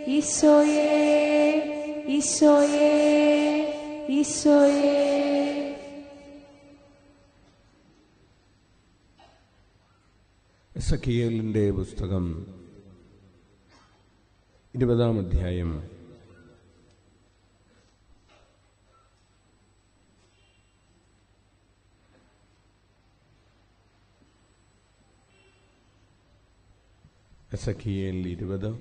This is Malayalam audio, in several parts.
ഈശോയേ ഈശോയേ ഈശോയേ എസക്കിയേലിൻ്റെ പുസ്തകം ഇരുപതാം അധ്യായം എസക്കിയേൽ ഇരുപത്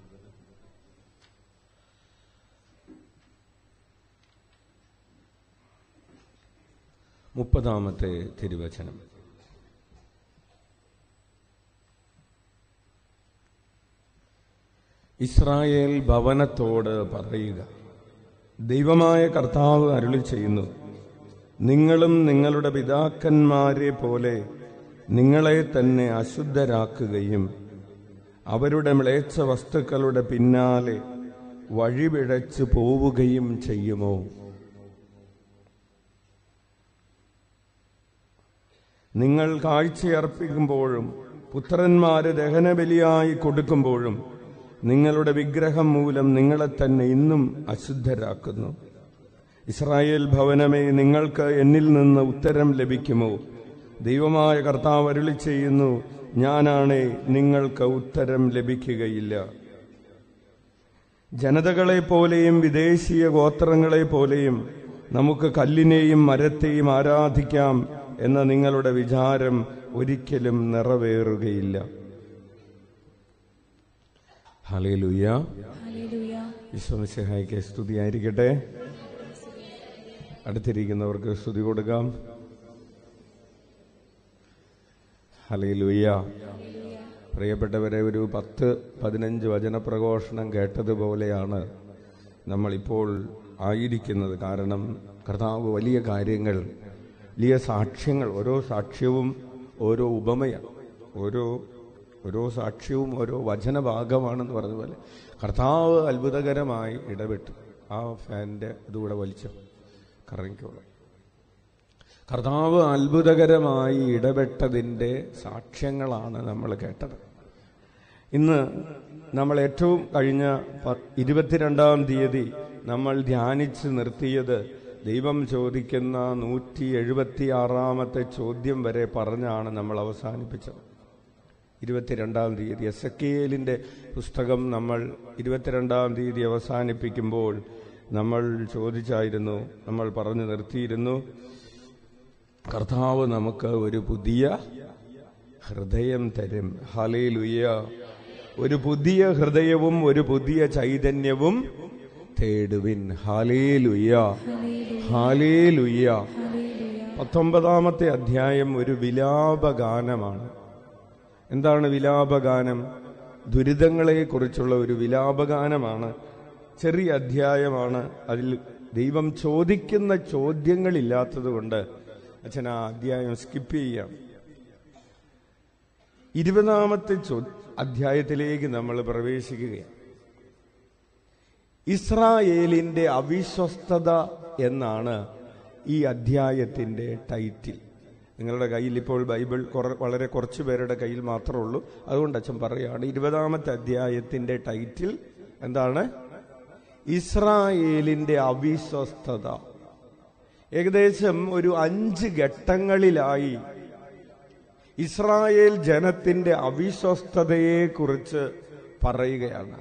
മുപ്പതാമത്തെ തിരുവചനം ഇസ്രായേൽ ഭവനത്തോട് പറയുക ദൈവമായ കർത്താവ് അരുളി ചെയ്യുന്നു നിങ്ങളും നിങ്ങളുടെ പിതാക്കന്മാരെ പോലെ നിങ്ങളെ തന്നെ അശുദ്ധരാക്കുകയും അവരുടെ മ്ലേച്ഛ വസ്തുക്കളുടെ പിന്നാലെ വഴിപിഴച്ചു പോവുകയും ചെയ്യുമോ നിങ്ങൾ കാഴ്ചയർപ്പിക്കുമ്പോഴും പുത്രന്മാര് ദഹനബലിയായി കൊടുക്കുമ്പോഴും നിങ്ങളുടെ വിഗ്രഹം മൂലം നിങ്ങളെ തന്നെ ഇന്നും അശുദ്ധരാക്കുന്നു ഇസ്രായേൽ ഭവനമേ നിങ്ങൾക്ക് എന്നിൽ നിന്ന് ഉത്തരം ലഭിക്കുമോ ദൈവമായ കർത്താവ് അരുളി ചെയ്യുന്നു ഞാനാണേ നിങ്ങൾക്ക് ഉത്തരം ലഭിക്കുകയില്ല ജനതകളെ പോലെയും വിദേശീയ ഗോത്രങ്ങളെ പോലെയും നമുക്ക് കല്ലിനെയും മരത്തെയും ആരാധിക്കാം എന്ന നിങ്ങളുടെ വിചാരം ഒരിക്കലും നിറവേറുകയില്ല ഹലേലുയ്യ ഹല്ലേലൂയ വിശ്വമിശിഹായിക്ക് സ്തുതിയായിരിക്കട്ടെ അടുത്തിരിക്കുന്നവർക്ക് സ്തുതി കൊടുക്കാം ഹലേലുയ്യ പ്രിയപ്പെട്ടവരെ ഒരു പത്ത് പതിനഞ്ച് വചനപ്രഘോഷണം കേട്ടതുപോലെയാണ് നമ്മളിപ്പോൾ ആയിരിക്കുന്നത് കാരണം കർത്താവ് വലിയ കാര്യങ്ങൾ വലിയ സാക്ഷ്യങ്ങൾ ഓരോ സാക്ഷ്യവും ഓരോ ഉപമയാണ് ഓരോ ഓരോ സാക്ഷ്യവും ഓരോ വചനഭാഗമാണെന്ന് പറഞ്ഞ പോലെ കർത്താവ് അത്ഭുതകരമായി ഇടപെട്ടു ആ ഫാനിൻ്റെ ഇതുകൂടെ വലിച്ചു കറങ്ങിക്കോളൂ കർത്താവ് അത്ഭുതകരമായി ഇടപെട്ടതിൻ്റെ സാക്ഷ്യങ്ങളാണ് നമ്മൾ കേട്ടത് ഇന്ന് നമ്മൾ ഏറ്റവും കഴിഞ്ഞ പ- ഇരുപത്തിരണ്ടാം തീയതി നമ്മൾ ധ്യാനിച്ച് നിർത്തിയത് ദൈവം ചോദിക്കുന്ന നൂറ്റി എഴുപത്തി ആറാമത്തെ ചോദ്യം വരെ പറഞ്ഞാണ് നമ്മൾ അവസാനിപ്പിച്ചത് ഇരുപത്തിരണ്ടാം തീയതി എസ് എ പുസ്തകം നമ്മൾ ഇരുപത്തിരണ്ടാം തീയതി അവസാനിപ്പിക്കുമ്പോൾ നമ്മൾ ചോദിച്ചായിരുന്നു നമ്മൾ പറഞ്ഞു നിർത്തിയിരുന്നു കർത്താവ് നമുക്ക് ഒരു പുതിയ ഹൃദയം തരും ഹലേലുയ്യ ഒരു പുതിയ ഹൃദയവും ഒരു പുതിയ ചൈതന്യവും തേടുവിൻ ഹാലേലുയ്യ ഹാലേലുയ്യ പത്തൊമ്പതാമത്തെ അധ്യായം ഒരു വിലാപഗാനമാണ് എന്താണ് വിലാപഗാനം ദുരിതങ്ങളെ കുറിച്ചുള്ള ഒരു വിലാപഗാനമാണ് ചെറിയ അധ്യായമാണ് അതിൽ ദൈവം ചോദിക്കുന്ന ചോദ്യങ്ങളില്ലാത്തത് കൊണ്ട് അച്ഛൻ ആ അധ്യായം സ്കിപ്പ് ചെയ്യാം ഇരുപതാമത്തെ ചോ അധ്യായത്തിലേക്ക് നമ്മൾ പ്രവേശിക്കുകയാണ് ഇസ്രായേലിന്റെ അവിശ്വസ്തത എന്നാണ് ഈ അധ്യായത്തിന്റെ ടൈറ്റിൽ നിങ്ങളുടെ കയ്യിൽ ഇപ്പോൾ ബൈബിൾ കുറ- വളരെ കുറച്ചു പേരുടെ കയ്യിൽ മാത്രമേ ഉള്ളൂ അതുകൊണ്ട് അച്ഛൻ പറയുകയാണ് ഇരുപതാമത്തെ അധ്യായത്തിന്റെ ടൈറ്റിൽ എന്താണ് ഇസ്രായേലിന്റെ അവിശ്വസ്തത ഏകദേശം ഒരു അഞ്ച് ഘട്ടങ്ങളിലായി ഇസ്രായേൽ ജനത്തിന്റെ അവിശ്വസ്തതയെ കുറിച്ച് പറയുകയാണ്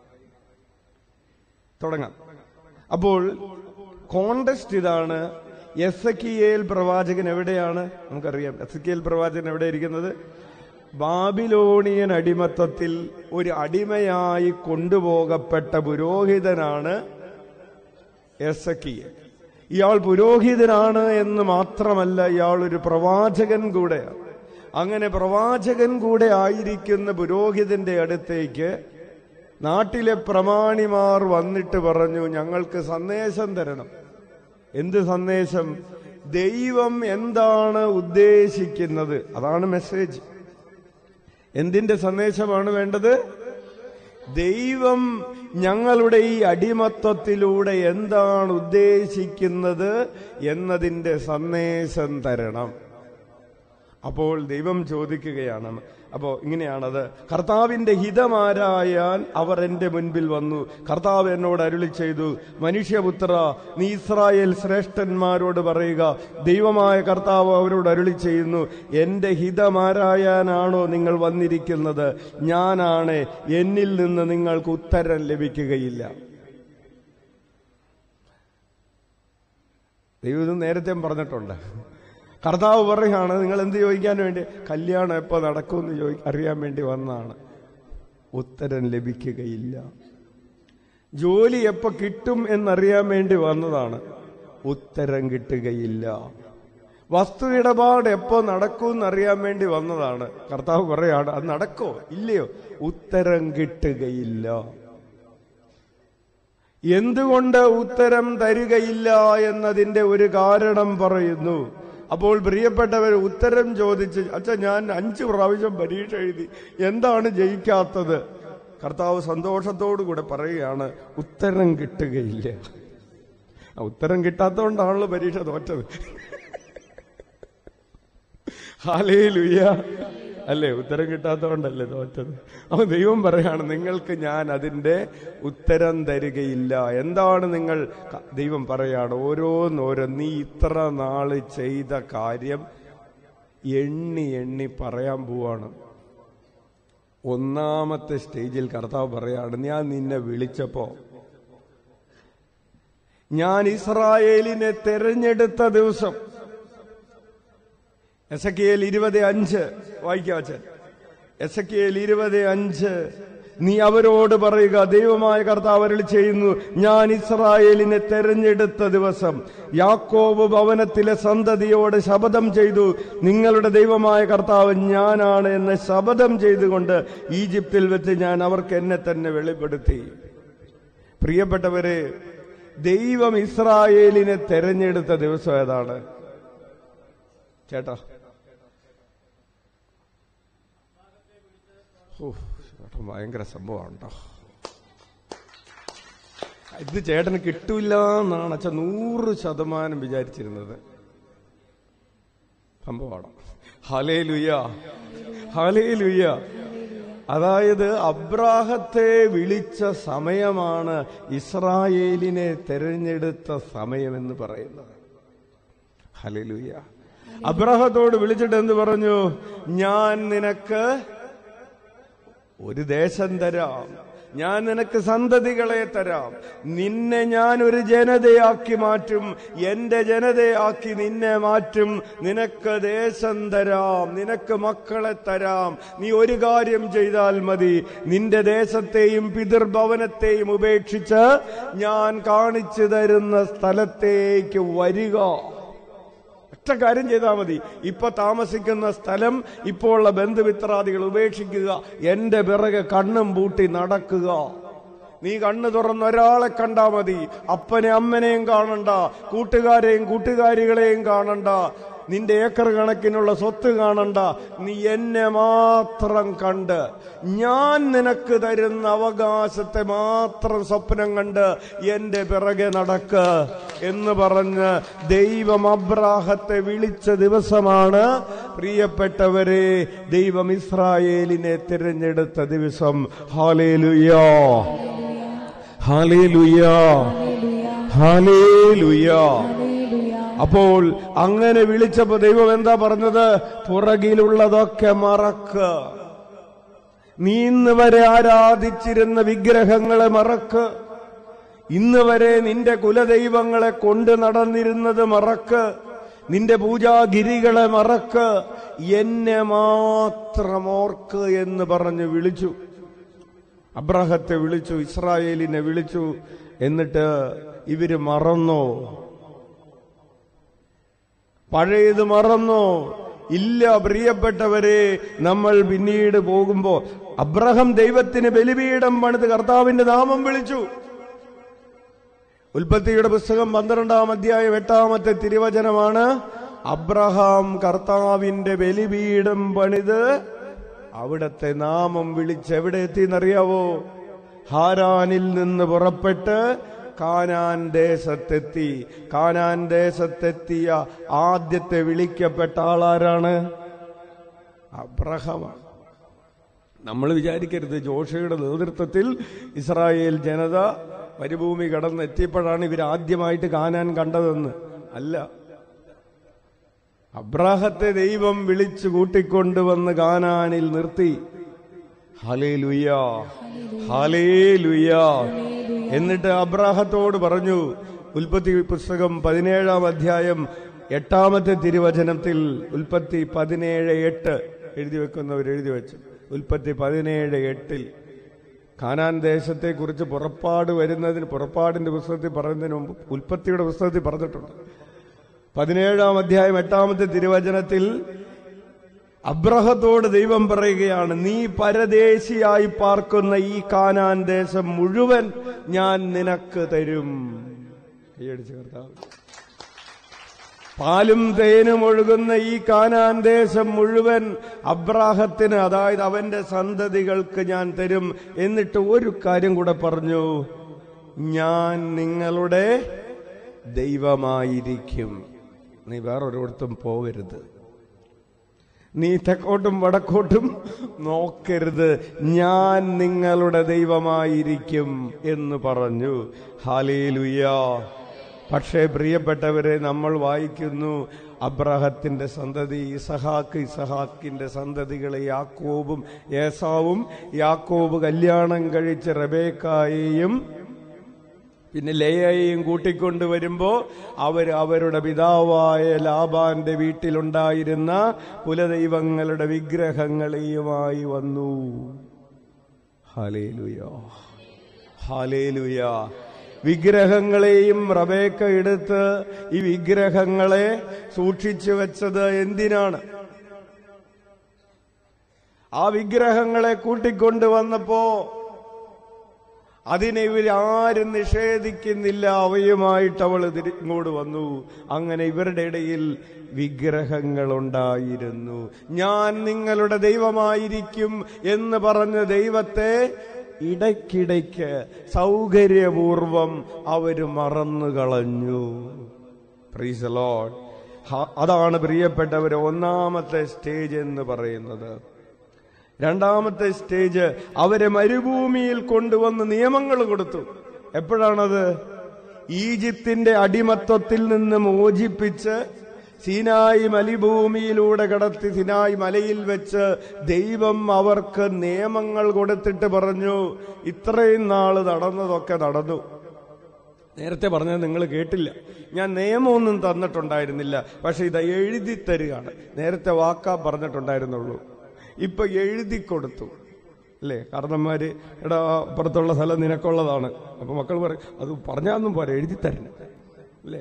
തുടങ്ങാം അപ്പോൾ കോണ്ടസ്റ്റ് ഇതാണ് എസ് പ്രവാചകൻ എവിടെയാണ് നമുക്കറിയാം എസ് പ്രവാചകൻ എവിടെ ഇരിക്കുന്നത് ബാബിലോണിയൻ അടിമത്തത്തിൽ ഒരു അടിമയായി കൊണ്ടുപോകപ്പെട്ട പുരോഹിതനാണ് എസക്കിയൽ ഇയാൾ പുരോഹിതനാണ് എന്ന് മാത്രമല്ല ഇയാൾ ഒരു പ്രവാചകൻ കൂടെയാണ് അങ്ങനെ പ്രവാചകൻ കൂടെ ആയിരിക്കുന്ന പുരോഹിതന്റെ അടുത്തേക്ക് നാട്ടിലെ പ്രമാണിമാർ വന്നിട്ട് പറഞ്ഞു ഞങ്ങൾക്ക് സന്ദേശം തരണം എന്ത് സന്ദേശം ദൈവം എന്താണ് ഉദ്ദേശിക്കുന്നത് അതാണ് മെസ്സേജ് എന്തിന്റെ സന്ദേശമാണ് വേണ്ടത് ദൈവം ഞങ്ങളുടെ ഈ അടിമത്വത്തിലൂടെ എന്താണ് ഉദ്ദേശിക്കുന്നത് എന്നതിന്റെ സന്ദേശം തരണം അപ്പോൾ ദൈവം ചോദിക്കുകയാണ് അപ്പോ ഇങ്ങനെയാണത് കർത്താവിന്റെ ഹിതമാരായാൻ അവർ എന്റെ മുൻപിൽ വന്നു കർത്താവ് എന്നോട് അരുളി ചെയ്തു മനുഷ്യപുത്ര നീ ഇസ്രായേൽ ശ്രേഷ്ഠന്മാരോട് പറയുക ദൈവമായ കർത്താവ് അവരോട് അരുളി ചെയ്യുന്നു എന്റെ ഹിതമാരായാനാണോ നിങ്ങൾ വന്നിരിക്കുന്നത് ഞാനാണ് എന്നിൽ നിന്ന് നിങ്ങൾക്ക് ഉത്തരം ലഭിക്കുകയില്ല ദൈവം ഇത് നേരത്തെ പറഞ്ഞിട്ടുണ്ട് കർത്താവ് പറയുകയാണ് നിങ്ങൾ എന്ത് ചോദിക്കാൻ വേണ്ടി കല്യാണം എപ്പോൾ നടക്കുമെന്ന് ചോദി അറിയാൻ വേണ്ടി വന്നതാണ് ഉത്തരം ലഭിക്കുകയില്ല ജോലി എപ്പോൾ കിട്ടും എന്നറിയാൻ വേണ്ടി വന്നതാണ് ഉത്തരം കിട്ടുകയില്ല വസ്തു ഇടപാട് എപ്പോ നടക്കും അറിയാൻ വേണ്ടി വന്നതാണ് കർത്താവ് പറയാണ് അത് നടക്കോ ഇല്ലയോ ഉത്തരം കിട്ടുകയില്ല എന്തുകൊണ്ട് ഉത്തരം തരികയില്ല എന്നതിന്റെ ഒരു കാരണം പറയുന്നു അപ്പോൾ പ്രിയപ്പെട്ടവർ ഉത്തരം ചോദിച്ച് അച്ഛ ഞാൻ അഞ്ചു പ്രാവശ്യം പരീക്ഷ എഴുതി എന്താണ് ജയിക്കാത്തത് കർത്താവ് സന്തോഷത്തോടു കൂടെ പറയുകയാണ് ഉത്തരം കിട്ടുകയില്ല ആ ഉത്തരം കിട്ടാത്തതുകൊണ്ടാണല്ലോ പരീക്ഷ തോറ്റത് ഹാലേ ലുയ്യ അല്ലേ ഉത്തരം കിട്ടാത്തതുകൊണ്ടല്ലേ തോറ്റത് അപ്പൊ ദൈവം പറയാണ് നിങ്ങൾക്ക് ഞാൻ അതിന്റെ ഉത്തരം തരികയില്ല എന്താണ് നിങ്ങൾ ക- ദൈവം പറയാണ് ഓരോന്നോരോ നീ ഇത്ര നാള് ചെയ്ത കാര്യം എണ്ണി എണ്ണി പറയാൻ പോവാണ് ഒന്നാമത്തെ സ്റ്റേജിൽ കർത്താവ് പറയാണ് ഞാൻ നിന്നെ വിളിച്ചപ്പോ ഞാൻ ഇസ്രായേലിനെ തെരഞ്ഞെടുത്ത ദിവസം എസ് കെ എൽ ഇരുപത് അഞ്ച് വായിക്കാച്ചൻ എസ് കെ എൽ ഇരുപത് അഞ്ച് നീ അവരോട് പറയുക ദൈവമായ കർത്താവ് അരുളി ചെയ്യുന്നു ഞാൻ ഇസ്രായേലിനെ തെരഞ്ഞെടുത്ത ദിവസം യാക്കോബ് ഭവനത്തിലെ സന്തതിയോട് ശപഥം ചെയ്തു നിങ്ങളുടെ ദൈവമായ കർത്താവ് ഞാനാണ് എന്ന് ശപഥം ചെയ്തുകൊണ്ട് ഈജിപ്തിൽ വെച്ച് ഞാൻ അവർക്ക് എന്നെ തന്നെ വെളിപ്പെടുത്തി പ്രിയപ്പെട്ടവരെ ദൈവം ഇസ്രായേലിനെ തെരഞ്ഞെടുത്ത ദിവസം ഏതാണ് ചേട്ടാ ഓ ചേട്ടൻ ഭയങ്കര സംഭവമാണ് കേട്ടോ ഇത് ചേട്ടന് കിട്ടൂല എന്നാണ് അച്ഛൻ നൂറ് ശതമാനം വിചാരിച്ചിരുന്നത് സംഭവമാണ് ഹലേ ലുയ്യ ഹലേ ലുയ്യ അതായത് അബ്രാഹത്തെ വിളിച്ച സമയമാണ് ഇസ്രായേലിനെ തെരഞ്ഞെടുത്ത സമയമെന്ന് പറയുന്നത് ഹലലുയ അബ്രാഹത്തോട് വിളിച്ചിട്ട് എന്ത് പറഞ്ഞു ഞാൻ നിനക്ക് ഒരു ദേശം തരാം ഞാൻ നിനക്ക് സന്തതികളെ തരാം നിന്നെ ഞാൻ ഒരു ജനതയാക്കി മാറ്റും എന്റെ ജനതയാക്കി നിന്നെ മാറ്റും നിനക്ക് ദേശം തരാം നിനക്ക് മക്കളെ തരാം നീ ഒരു കാര്യം ചെയ്താൽ മതി നിന്റെ ദേശത്തെയും പിതൃഭവനത്തെയും ഉപേക്ഷിച്ച് ഞാൻ കാണിച്ചു തരുന്ന സ്ഥലത്തേക്ക് വരിക ഒറ്റ കാര്യം ചെയ്താൽ മതി ഇപ്പൊ താമസിക്കുന്ന സ്ഥലം ഇപ്പോൾ ഉള്ള ബന്ധുമിത്രാദികൾ ഉപേക്ഷിക്കുക എന്റെ പിറകെ കണ്ണും പൂട്ടി നടക്കുക നീ കണ്ണു തുറന്ന് ഒരാളെ കണ്ടാ മതി അപ്പനെ അമ്മനെയും കാണണ്ട കൂട്ടുകാരെയും കൂട്ടുകാരികളെയും കാണണ്ട നിന്റെ ഏക്കർ കണക്കിനുള്ള സ്വത്ത് കാണണ്ട നീ എന്നെ മാത്രം കണ്ട് ഞാൻ നിനക്ക് തരുന്ന അവകാശത്തെ മാത്രം സ്വപ്നം കണ്ട് എന്റെ പിറകെ നടക്ക് എന്ന് പറഞ്ഞ് ദൈവം അബ്രാഹത്തെ വിളിച്ച ദിവസമാണ് പ്രിയപ്പെട്ടവരെ ദൈവം ഇസ്രായേലിനെ തിരഞ്ഞെടുത്ത ദിവസം ഹാലേലുയോ ഹാലേലുയോ ഹാലേലുയോ അപ്പോൾ അങ്ങനെ വിളിച്ചപ്പോ ദൈവം എന്താ പറഞ്ഞത് പുറകിലുള്ളതൊക്കെ മറക്ക് നീ ഇന്ന് വരെ ആരാധിച്ചിരുന്ന വിഗ്രഹങ്ങളെ മറക്ക് ഇന്ന് വരെ നിന്റെ കുലദൈവങ്ങളെ കൊണ്ട് നടന്നിരുന്നത് മറക്ക് നിന്റെ പൂജാഗിരികളെ മറക്ക് എന്നെ മാത്രം ഓർക്ക് എന്ന് പറഞ്ഞ് വിളിച്ചു അബ്രഹത്തെ വിളിച്ചു ഇസ്രായേലിനെ വിളിച്ചു എന്നിട്ട് ഇവര് മറന്നോ പഴയത് മറന്നോ ഇല്ല പ്രിയപ്പെട്ടവരെ നമ്മൾ പിന്നീട് പോകുമ്പോ അബ്രഹം ദൈവത്തിന് ബലിപീഠം പണിത് കർത്താവിന്റെ നാമം വിളിച്ചു ഉൽപ്പത്തിയുടെ പുസ്തകം പന്ത്രണ്ടാം അധ്യായം എട്ടാമത്തെ തിരുവചനമാണ് അബ്രഹാം കർത്താവിന്റെ ബലിപീഠം പണിത് അവിടത്തെ നാമം വിളിച്ച് എവിടെ എത്തിയെന്നറിയാവോ ഹാരാനിൽ നിന്ന് പുറപ്പെട്ട് കാനാൻ ദേശത്തെത്തി കാനാൻ ദേശത്തെത്തിയ ആദ്യത്തെ വിളിക്കപ്പെട്ട ആളാരാണ് അബ്രഹമാണ് നമ്മൾ വിചാരിക്കരുത് ജോഷയുടെ നേതൃത്വത്തിൽ ഇസ്രായേൽ ജനത മരുഭൂമി കടന്നെത്തിയപ്പോഴാണ് ഇവർ ആദ്യമായിട്ട് കാനാൻ കണ്ടതെന്ന് അല്ല അബ്രാഹത്തെ ദൈവം വിളിച്ചു കൂട്ടിക്കൊണ്ടുവന്ന് കാനാനിൽ നിർത്തി ഹലേ ലുയ്യ ഹലേ ലുയ്യ എന്നിട്ട് അബ്രാഹത്തോട് പറഞ്ഞു ഉൽപ്പത്തി പുസ്തകം പതിനേഴാം അധ്യായം എട്ടാമത്തെ തിരുവചനത്തിൽ ഉൽപ്പത്തി പതിനേഴ് എട്ട് എഴുതി വെക്കുന്നവർ എഴുതി വെച്ചു ഉൽപ്പത്തി പതിനേഴ് എട്ടിൽ കാനാൻ ദേശത്തെക്കുറിച്ച് പുറപ്പാട് വരുന്നതിന് പുറപ്പാടിന്റെ പുസ്തകത്തിൽ പറയുന്നതിന് മുമ്പ് ഉൽപ്പത്തിയുടെ പുസ്തകത്തിൽ പറഞ്ഞിട്ടുണ്ട് പതിനേഴാം അധ്യായം എട്ടാമത്തെ തിരുവചനത്തിൽ അബ്രഹത്തോട് ദൈവം പറയുകയാണ് നീ പരദേശിയായി പാർക്കുന്ന ഈ കാനാൻ ദേശം മുഴുവൻ ഞാൻ നിനക്ക് തരും കൈയടിച്ച് കർത്താവ് പാലും തേനും ഒഴുകുന്ന ഈ കാനാൻ ദേശം മുഴുവൻ അബ്രാഹത്തിന് അതായത് അവന്റെ സന്തതികൾക്ക് ഞാൻ തരും എന്നിട്ട് ഒരു കാര്യം കൂടെ പറഞ്ഞു ഞാൻ നിങ്ങളുടെ ദൈവമായിരിക്കും നീ വേറൊരിടത്തും പോകരുത് നീ തെക്കോട്ടും വടക്കോട്ടും നോക്കരുത് ഞാൻ നിങ്ങളുടെ ദൈവമായിരിക്കും എന്ന് പറഞ്ഞു ഹാലേലുയ്യ പക്ഷേ പ്രിയപ്പെട്ടവരെ നമ്മൾ വായിക്കുന്നു അബ്രഹത്തിന്റെ സന്തതി ഇസഹാക്ക് ഇസഹാക്കിന്റെ സന്തതികളെ യാക്കോബും ഏസാവും യാക്കോബ് കല്യാണം കഴിച്ച റബേക്കായെയും പിന്നെ ലേയയെയും കൂട്ടിക്കൊണ്ട് വരുമ്പോ അവർ അവരുടെ പിതാവായ ലാബാന്റെ വീട്ടിലുണ്ടായിരുന്ന കുലദൈവങ്ങളുടെ വിഗ്രഹങ്ങളെയുമായി വന്നു ഹാലേലുയോ ഹാലേലുയ വിഗ്രഹങ്ങളെയും റബേക്ക എടുത്ത് ഈ വിഗ്രഹങ്ങളെ സൂക്ഷിച്ചു വെച്ചത് എന്തിനാണ് ആ വിഗ്രഹങ്ങളെ കൂട്ടിക്കൊണ്ടുവന്നപ്പോ അതിനെ ഇവരാരും നിഷേധിക്കുന്നില്ല അവയുമായിട്ട് അവൾ ഇങ്ങോട്ട് വന്നു അങ്ങനെ ഇവരുടെ ഇടയിൽ വിഗ്രഹങ്ങളുണ്ടായിരുന്നു ഞാൻ നിങ്ങളുടെ ദൈവമായിരിക്കും എന്ന് പറഞ്ഞ ദൈവത്തെ ഇടയ്ക്കിടയ്ക്ക് സൗകര്യപൂർവം അവര് മറന്നു കളഞ്ഞു പ്രീസ് ലോഡ് അതാണ് പ്രിയപ്പെട്ടവര് ഒന്നാമത്തെ സ്റ്റേജ് എന്ന് പറയുന്നത് രണ്ടാമത്തെ സ്റ്റേജ് അവരെ മരുഭൂമിയിൽ കൊണ്ടുവന്ന് നിയമങ്ങൾ കൊടുത്തു എപ്പോഴാണത് ഈജിപ്തിന്റെ അടിമത്വത്തിൽ നിന്ന് മോചിപ്പിച്ച് സീനായി മലിഭൂമിയിലൂടെ കടത്തി സിനായി മലയിൽ വെച്ച് ദൈവം അവർക്ക് നിയമങ്ങൾ കൊടുത്തിട്ട് പറഞ്ഞു ഇത്രയും നാള് നടന്നതൊക്കെ നടന്നു നേരത്തെ പറഞ്ഞത് നിങ്ങൾ കേട്ടില്ല ഞാൻ നിയമമൊന്നും തന്നിട്ടുണ്ടായിരുന്നില്ല പക്ഷെ ഇത് എഴുതി തരികയാണ് നേരത്തെ വാക്കാ പറഞ്ഞിട്ടുണ്ടായിരുന്നുള്ളൂ ഇപ്പൊ എഴുതി കൊടുത്തു അല്ലേ കാരണന്മാര് എടാ അപ്പുറത്തുള്ള സ്ഥലം നിനക്കുള്ളതാണ് അപ്പൊ മക്കൾ പറയും അത് പറഞ്ഞാന്നും പോരാ എഴുതി തരണം അല്ലേ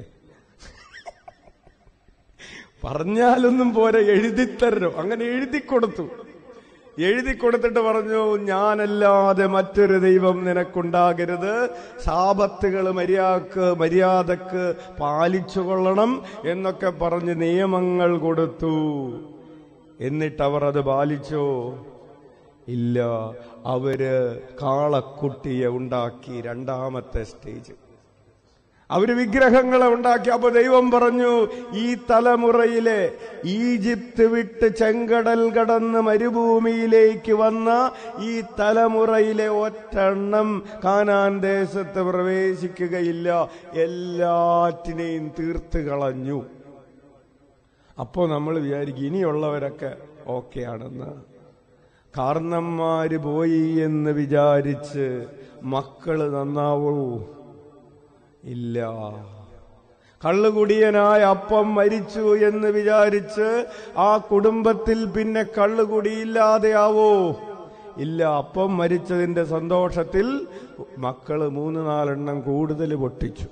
പറഞ്ഞാലൊന്നും പോരാ എഴുതി തരണം അങ്ങനെ എഴുതി കൊടുത്തു എഴുതി കൊടുത്തിട്ട് പറഞ്ഞു ഞാനല്ലാതെ മറ്റൊരു ദൈവം നിനക്കുണ്ടാകരുത് സാപത്തുകൾ മര്യാദക്ക് മര്യാദക്ക് പാലിച്ചു കൊള്ളണം എന്നൊക്കെ പറഞ്ഞ് നിയമങ്ങൾ കൊടുത്തു എന്നിട്ട് അവർ അത് പാലിച്ചോ ഇല്ല അവര് കാളക്കുട്ടിയെ ഉണ്ടാക്കി രണ്ടാമത്തെ സ്റ്റേജ് അവര് വിഗ്രഹങ്ങളെ ഉണ്ടാക്കി അപ്പൊ ദൈവം പറഞ്ഞു ഈ തലമുറയിലെ ഈജിപ്ത് വിട്ട് ചെങ്കടൽ കടന്ന് മരുഭൂമിയിലേക്ക് വന്ന ഈ തലമുറയിലെ ഒറ്റെണ്ണം കാനാൻ ദേശത്ത് പ്രവേശിക്കുകയില്ല എല്ലാറ്റിനെയും തീർത്ത് കളഞ്ഞു അപ്പോ നമ്മൾ വിചാരിക്കും ഇനിയുള്ളവരൊക്കെ ഓക്കെ ആണെന്ന് കാർന്നന്മാര് പോയി എന്ന് വിചാരിച്ച് മക്കള് നന്നാവൂ ഇല്ല കള്ളുകുടിയനായ അപ്പം മരിച്ചു എന്ന് വിചാരിച്ച് ആ കുടുംബത്തിൽ പിന്നെ കള്ളുകുടിയില്ലാതെയാവോ ഇല്ല അപ്പം മരിച്ചതിന്റെ സന്തോഷത്തിൽ മക്കള് മൂന്ന് നാലെണ്ണം കൂടുതൽ പൊട്ടിച്ചു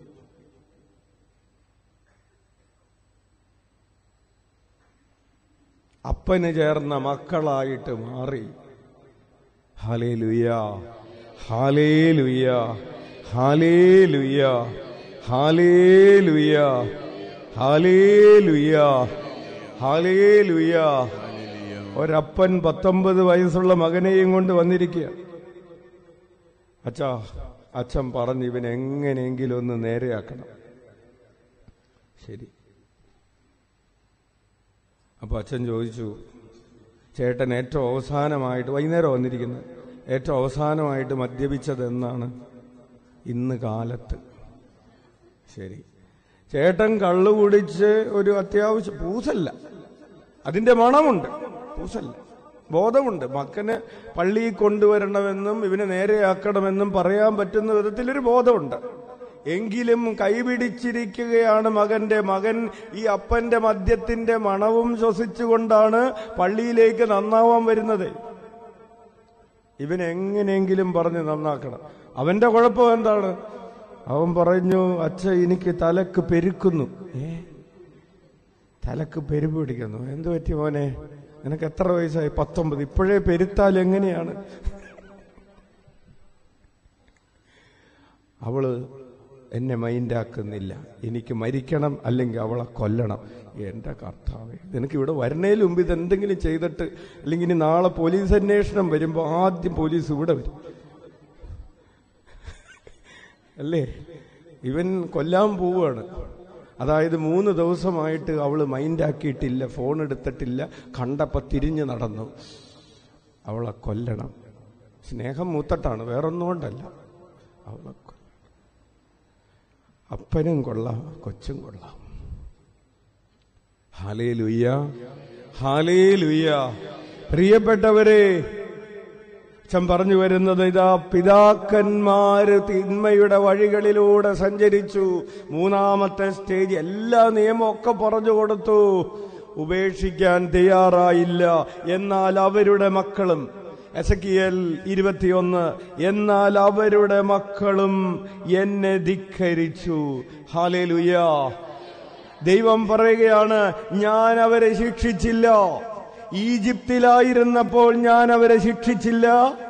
അപ്പന് ചേർന്ന മക്കളായിട്ട് മാറി ഹാലേ ലുയ ഹാലേ ലുയ ഹാലേ ലുയ ഹാലേ ലുയ ഹാലേ ലുയ ഹാലേ ലുയ ഒരപ്പൻ പത്തൊമ്പത് വയസ്സുള്ള മകനെയും കൊണ്ട് വന്നിരിക്കുക അച്ഛാ അച്ഛൻ പറഞ്ഞ് ഇവൻ എങ്ങനെയെങ്കിലും ഒന്ന് നേരെയാക്കണം ശരി അപ്പൊ അച്ഛൻ ചോദിച്ചു ചേട്ടൻ ഏറ്റവും അവസാനമായിട്ട് വൈകുന്നേരം വന്നിരിക്കുന്നത് ഏറ്റവും അവസാനമായിട്ട് മദ്യപിച്ചത് എന്നാണ് ഇന്ന് കാലത്ത് ശരി ചേട്ടൻ കള്ളു കുടിച്ച് ഒരു അത്യാവശ്യം പൂസല്ല അതിന്റെ മണമുണ്ട് പൂസല്ല ബോധമുണ്ട് മക്കനെ പള്ളിയിൽ കൊണ്ടുവരണമെന്നും ഇവനെ നേരെയാക്കണമെന്നും പറയാൻ പറ്റുന്ന വിധത്തിലൊരു ബോധമുണ്ട് എങ്കിലും കൈപിടിച്ചിരിക്കുകയാണ് മകന്റെ മകൻ ഈ അപ്പന്റെ മദ്യത്തിന്റെ മണവും ശ്വസിച്ചുകൊണ്ടാണ് പള്ളിയിലേക്ക് നന്നാവാൻ വരുന്നത് ഇവൻ എങ്ങനെയെങ്കിലും പറഞ്ഞ് നന്നാക്കണം അവന്റെ കുഴപ്പം എന്താണ് അവൻ പറഞ്ഞു അച്ഛ എനിക്ക് തലക്ക് പെരുക്കുന്നു ഏ തലക്ക് പെരുപ്പ് പിടിക്കുന്നു എന്തു പറ്റി മോനെ നിനക്ക് എത്ര വയസ്സായി പത്തൊമ്പത് ഇപ്പോഴേ പെരുത്താൽ എങ്ങനെയാണ് അവള് എന്നെ മൈൻഡാക്കുന്നില്ല എനിക്ക് മരിക്കണം അല്ലെങ്കിൽ അവളെ കൊല്ലണം എന്റെ കർത്താവേ നിനക്ക് ഇവിടെ വരുന്നതിന് മുമ്പ് ഇത് എന്തെങ്കിലും ചെയ്തിട്ട് അല്ലെങ്കിൽ ഇനി നാളെ പോലീസ് അന്വേഷണം വരുമ്പോൾ ആദ്യം പോലീസ് ഇവിടെ വരും അല്ലേ ഇവൻ കൊല്ലാൻ പോവുകയാണ് അതായത് മൂന്ന് ദിവസമായിട്ട് അവള് മൈൻഡാക്കിയിട്ടില്ല ഫോൺ എടുത്തിട്ടില്ല കണ്ടപ്പോ തിരിഞ്ഞു നടന്നു അവളെ കൊല്ലണം സ്നേഹം മൂത്തട്ടാണ് വേറൊന്നും കൊണ്ടല്ല അവളെ കൊല്ലണം അപ്പനും കൊള്ളാം കൊച്ചും കൊള്ളാം ഹാലേ ലുയ്യ ഹാലേ ലുയ്യ പ്രിയപ്പെട്ടവരെ അച്ഛൻ പറഞ്ഞു വരുന്നത് ഇതാ പിതാക്കന്മാര് തിന്മയുടെ വഴികളിലൂടെ സഞ്ചരിച്ചു മൂന്നാമത്തെ സ്റ്റേജ് എല്ലാ നിയമമൊക്കെ പറഞ്ഞു കൊടുത്തു ഉപേക്ഷിക്കാൻ തയ്യാറായില്ല എന്നാൽ അവരുടെ മക്കളും എസക്കിയൽ ഇരുപത്തിയൊന്ന് എന്നാൽ അവരുടെ മക്കളും എന്നെ ധിക്കരിച്ചു ഹാലേലുയ്യ ദൈവം പറയുകയാണ് ഞാൻ അവരെ ശിക്ഷിച്ചില്ല ഈജിപ്തിലായിരുന്നപ്പോൾ ഞാൻ അവരെ ശിക്ഷിച്ചില്ല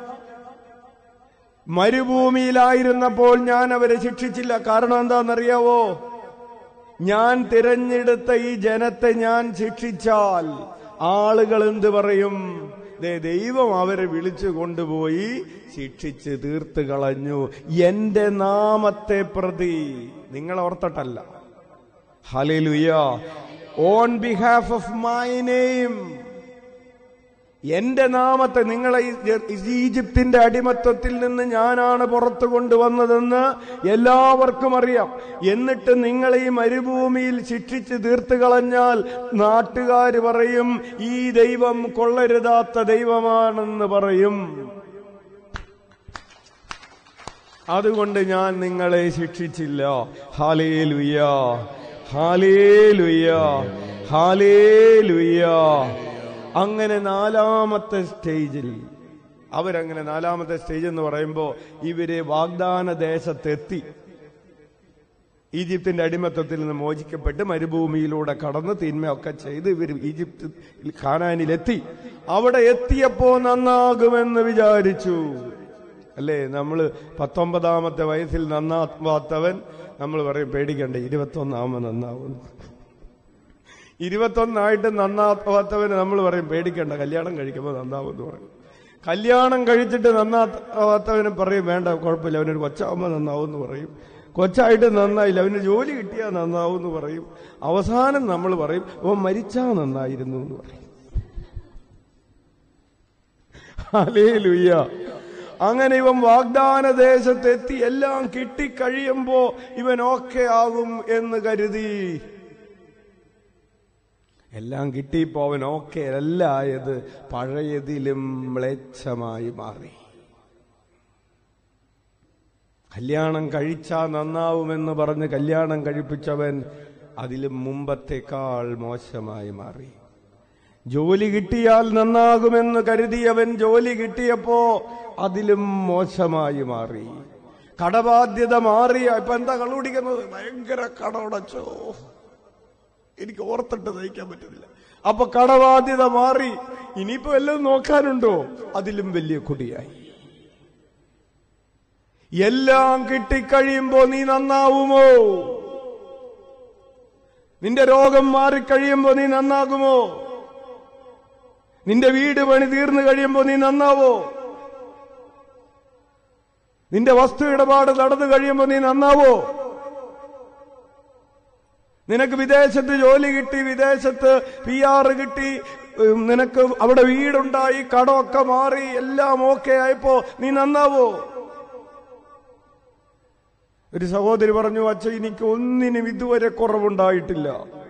മരുഭൂമിയിലായിരുന്നപ്പോൾ ഞാൻ അവരെ ശിക്ഷിച്ചില്ല കാരണം എന്താണെന്നറിയാവോ ഞാൻ തിരഞ്ഞെടുത്ത ഈ ജനത്തെ ഞാൻ ശിക്ഷിച്ചാൽ ആളുകൾ എന്ത് പറയും ദേ ദൈവം അവരെ വിളിച്ചു കൊണ്ടുപോയി ശിക്ഷിച്ച് തീർത്ത് കളഞ്ഞു എന്റെ നാമത്തെ പ്രതി നിങ്ങൾ ഓർത്തിട്ടല്ല hallelujah on behalf of my name എന്റെ നാമത്തെ നിങ്ങളെ ഈ ഈജിപ്തിന്റെ അടിമത്വത്തിൽ നിന്ന് ഞാനാണ് പുറത്തു കൊണ്ടുവന്നതെന്ന് എല്ലാവർക്കും അറിയാം എന്നിട്ട് നിങ്ങൾ ഈ മരുഭൂമിയിൽ ശിക്ഷിച്ച് തീർത്തു കളഞ്ഞാൽ നാട്ടുകാർ പറയും ഈ ദൈവം കൊള്ളരുതാത്ത ദൈവമാണെന്ന് പറയും അതുകൊണ്ട് ഞാൻ നിങ്ങളെ ശിക്ഷിച്ചില്ല ഹാലേ ലുയ്യ ഹാലേ ലുയ്യ ഹാലേ ലുയ്യ അങ്ങനെ നാലാമത്തെ സ്റ്റേജിൽ അവരങ്ങനെ നാലാമത്തെ സ്റ്റേജ് എന്ന് പറയുമ്പോൾ ഇവര് വാഗ്ദാന ദേശത്തെത്തി ഈജിപ്തിന്റെ അടിമത്തത്തിൽ നിന്ന് മോചിക്കപ്പെട്ട് മരുഭൂമിയിലൂടെ കടന്ന് തിന്മയൊക്കെ ചെയ്ത് ഇവർ ഈജിപ്ത് ഖാനാനിലെത്തി അവിടെ എത്തിയപ്പോ നന്നാകുമെന്ന് വിചാരിച്ചു അല്ലേ നമ്മള് പത്തൊമ്പതാമത്തെ വയസ്സിൽ നന്നാവാത്തവൻ നമ്മൾ പറയും പേടിക്കണ്ട ഇരുപത്തൊന്നാമ നന്നാവും ഇരുപത്തൊന്നായിട്ട് നന്നാവാത്തവന് നമ്മൾ പറയും പേടിക്കണ്ട കല്യാണം കഴിക്കുമ്പോൾ നന്നാവും എന്ന് പറയും കല്യാണം കഴിച്ചിട്ട് നന്നാവാത്തവന് പറയും വേണ്ട കുഴപ്പമില്ല അവനൊരു കൊച്ചാവുമ്പോൾ നന്നാവും എന്ന് പറയും കൊച്ചായിട്ട് നന്നായില്ല അവന് ജോലി കിട്ടിയാൽ നന്നാവും എന്ന് പറയും അവസാനം നമ്മൾ പറയും അവൻ മരിച്ചാ നന്നായിരുന്നു എന്ന് പറയും അലേ ലുയ്യ അങ്ങനെ ഇവൻ വാഗ്ദാന ദേശത്തെത്തി എല്ലാം കിട്ടിക്കഴിയുമ്പോ ഇവൻ ഓക്കെ ആകും എന്ന് കരുതി എല്ലാം കിട്ടിയപ്പോ അവൻ ഓക്കെ അല്ല ആയത് പഴയതിലും മ്ലേച്ഛമായി മാറി കല്യാണം കഴിച്ചാ നന്നാവുമെന്ന് പറഞ്ഞ് കല്യാണം കഴിപ്പിച്ചവൻ അതിലും മുമ്പത്തേക്കാൾ മോശമായി മാറി ജോലി കിട്ടിയാൽ നന്നാകുമെന്ന് കരുതിയവൻ ജോലി കിട്ടിയപ്പോ അതിലും മോശമായി മാറി കടബാധ്യത മാറിയ ഇപ്പൊ എന്താ കള്ളുപിടിക്കുന്നത് ഭയങ്കര കടമടച്ചോ എനിക്ക് ഓർത്തിട്ട് നയിക്കാൻ പറ്റുന്നില്ല അപ്പൊ കടബാധ്യത മാറി ഇനിയിപ്പോ എല്ലാം നോക്കാനുണ്ടോ അതിലും വലിയ കുടിയായി എല്ലാം കിട്ടിക്കഴിയുമ്പോ നീ നന്നാവുമോ നിന്റെ രോഗം മാറിക്കഴിയുമ്പോ നീ നന്നാകുമോ നിന്റെ വീട് പണി തീർന്നു കഴിയുമ്പോ നീ നന്നാവോ നിന്റെ വസ്തു ഇടപാട് നടന്നു കഴിയുമ്പോ നീ നന്നാവോ നിനക്ക് വിദേശത്ത് ജോലി കിട്ടി വിദേശത്ത് പി ആർ കിട്ടി ഉം, നിനക്ക് അവിടെ വീടുണ്ടായി കടമൊക്കെ മാറി എല്ലാം ഓക്കെ ആയപ്പോ നീ നന്നാവോ ഒരു സഹോദരി പറഞ്ഞു അച്ഛ എനിക്ക് ഒന്നിനും ഇതുവരെ കുറവുണ്ടായിട്ടില്ല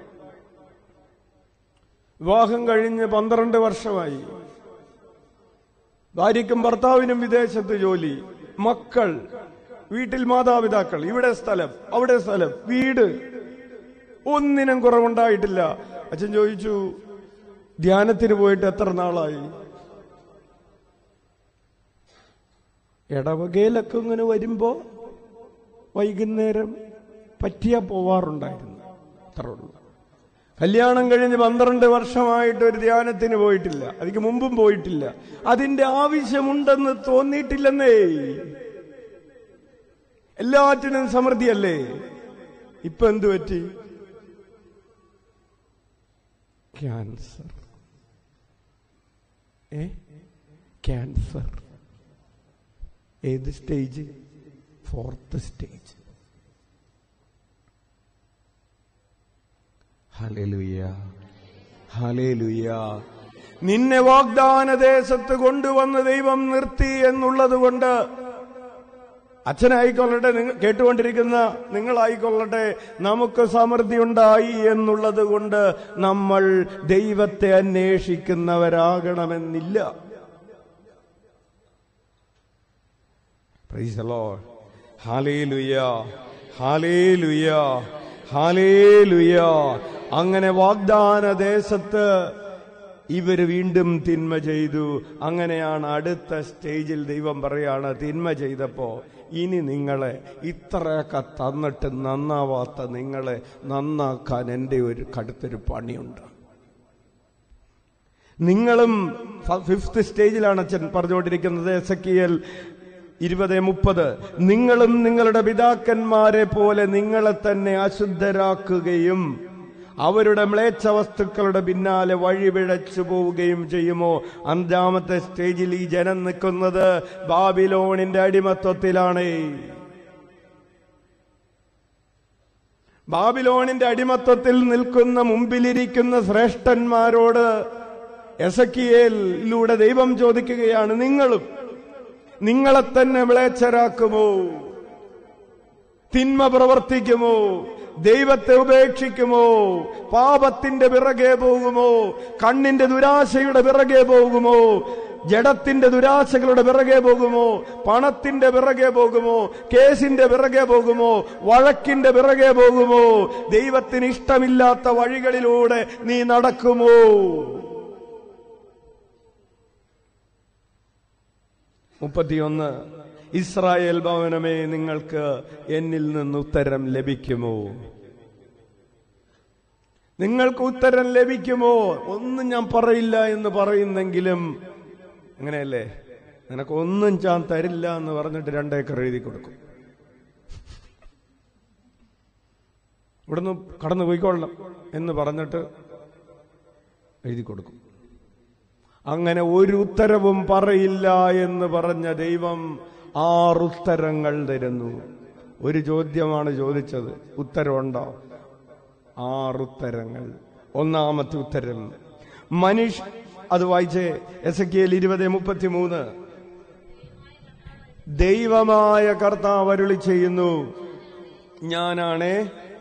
വിവാഹം കഴിഞ്ഞ് പന്ത്രണ്ട് വർഷമായി ഭാര്യയ്ക്കും ഭർത്താവിനും വിദേശത്ത് ജോലി മക്കൾ വീട്ടിൽ മാതാപിതാക്കൾ ഇവിടെ സ്ഥലം അവിടെ സ്ഥലം വീട് ഒന്നിനും കുറവുണ്ടായിട്ടില്ല അച്ഛൻ ചോദിച്ചു ധ്യാനത്തിന് പോയിട്ട് എത്ര നാളായി ഇടവകയിലൊക്കെ ഇങ്ങനെ വരുമ്പോ വൈകുന്നേരം പറ്റിയ പോവാറുണ്ടായിരുന്നു അത്ര ഉള്ളൂ കല്യാണം കഴിഞ്ഞ് പന്ത്രണ്ട് വർഷമായിട്ട് ഒരു ധ്യാനത്തിന് പോയിട്ടില്ല അതിക്ക് മുമ്പും പോയിട്ടില്ല അതിന്റെ ആവശ്യമുണ്ടെന്ന് തോന്നിയിട്ടില്ലെന്നേ എല്ലാറ്റിനും സമൃദ്ധിയല്ലേ ഇപ്പൊ എന്തു പറ്റി ക്യാൻസർ ഏ ക്യാൻസർ ഏത് stage fourth stage hallelujah hallelujah നിന്നെ വാഗ്ദാന ദേശത്ത് കൊണ്ടുവന്ന് ദൈവം നിർത്തി എന്നുള്ളത് കൊണ്ട് അച്ഛനായിക്കൊള്ളട്ടെ നിങ്ങൾ കേട്ടുകൊണ്ടിരിക്കുന്ന നിങ്ങളായിക്കൊള്ളട്ടെ നമുക്ക് സമൃദ്ധി ഉണ്ടായി എന്നുള്ളത് കൊണ്ട് നമ്മൾ ദൈവത്തെ അന്വേഷിക്കുന്നവരാകണമെന്നില്ല Praise the Lord. Hallelujah. Hallelujah. Hallelujah. അങ്ങനെ വാഗ്ദാന ദേശത്ത് ഇവര് വീണ്ടും തിന്മ ചെയ്തു അങ്ങനെയാണ് അടുത്ത സ്റ്റേജിൽ ദൈവം പറയാണ് തിന്മ ചെയ്തപ്പോ ഇനി നിങ്ങളെ ഇത്രയൊക്കെ തന്നിട്ട് നന്നാവാത്ത നിങ്ങളെ നന്നാക്കാൻ എൻ്റെ ഒരു കടുത്തൊരു പണിയുണ്ട് നിങ്ങളും ഫിഫ്ത്ത് സ്റ്റേജിലാണ് അച്ഛൻ പറഞ്ഞുകൊണ്ടിരിക്കുന്നത് എസക്കിയൽ ഇരുപത് മുപ്പത് നിങ്ങളും നിങ്ങളുടെ പിതാക്കന്മാരെ പോലെ നിങ്ങളെ തന്നെ അശുദ്ധരാക്കുകയും അവരുടെ മ്ലേച്ഛ വസ്തുക്കളുടെ പിന്നാലെ വഴിപിഴച്ചു പോവുകയും ചെയ്യുമോ അഞ്ചാമത്തെ സ്റ്റേജിൽ ഈ ജനം നിൽക്കുന്നത് ബാബിലോണിന്റെ അടിമത്വത്തിലാണ് ബാബിലോണിന്റെ അടിമത്വത്തിൽ നിൽക്കുന്ന മുമ്പിലിരിക്കുന്ന ശ്രേഷ്ഠന്മാരോട് എസക്കിയേലിലൂടെ ദൈവം ചോദിക്കുകയാണ് നിങ്ങളും നിങ്ങളെ തന്നെ വിളേച്ചരാക്കുമോ തിന്മ പ്രവർത്തിക്കുമോ ദൈവത്തെ ഉപേക്ഷിക്കുമോ പാപത്തിന്റെ പിറകെ പോകുമോ കണ്ണിന്റെ ദുരാശയുടെ പിറകെ പോകുമോ ജഡത്തിന്റെ ദുരാശകളുടെ പിറകെ പോകുമോ പണത്തിന്റെ പിറകെ പോകുമോ കേസിന്റെ പിറകെ പോകുമോ വഴക്കിന്റെ പിറകെ പോകുമോ ദൈവത്തിന് ഇഷ്ടമില്ലാത്ത വഴികളിലൂടെ നീ നടക്കുമോ മുപ്പത്തിയൊന്ന് ഇസ്രായേൽ ഭവനമേ നിങ്ങൾക്ക് എന്നിൽ നിന്ന് ഉത്തരം ലഭിക്കുമോ നിങ്ങൾക്ക് ഉത്തരം ലഭിക്കുമോ ഒന്നും ഞാൻ പറയില്ല എന്ന് പറയുന്നെങ്കിലും അങ്ങനെയല്ലേ നിനക്ക് ഒന്നും ഞാൻ തരില്ല എന്ന് പറഞ്ഞിട്ട് രണ്ടേക്കർ എഴുതി കൊടുക്കും ഇവിടുന്ന് കടന്നു പോയിക്കൊള്ളണം എന്ന് പറഞ്ഞിട്ട് എഴുതി കൊടുക്കും അങ്ങനെ ഒരു ഉത്തരവും പറയില്ല എന്ന് പറഞ്ഞ ദൈവം ആറുത്തരങ്ങൾ തരുന്നു ഒരു ചോദ്യമാണ് ചോദിച്ചത് ഉത്തരവുണ്ടോ ആറുത്തരങ്ങൾ ഒന്നാമത്തെ ഉത്തരം മനുഷ്യ അത് വായിച്ചേ എസ് കെ എൽ ഇരുപത് മുപ്പത്തി മൂന്ന് ദൈവമായ കർത്താവ് അരുളി ചെയ്യുന്നു ഞാനാണേ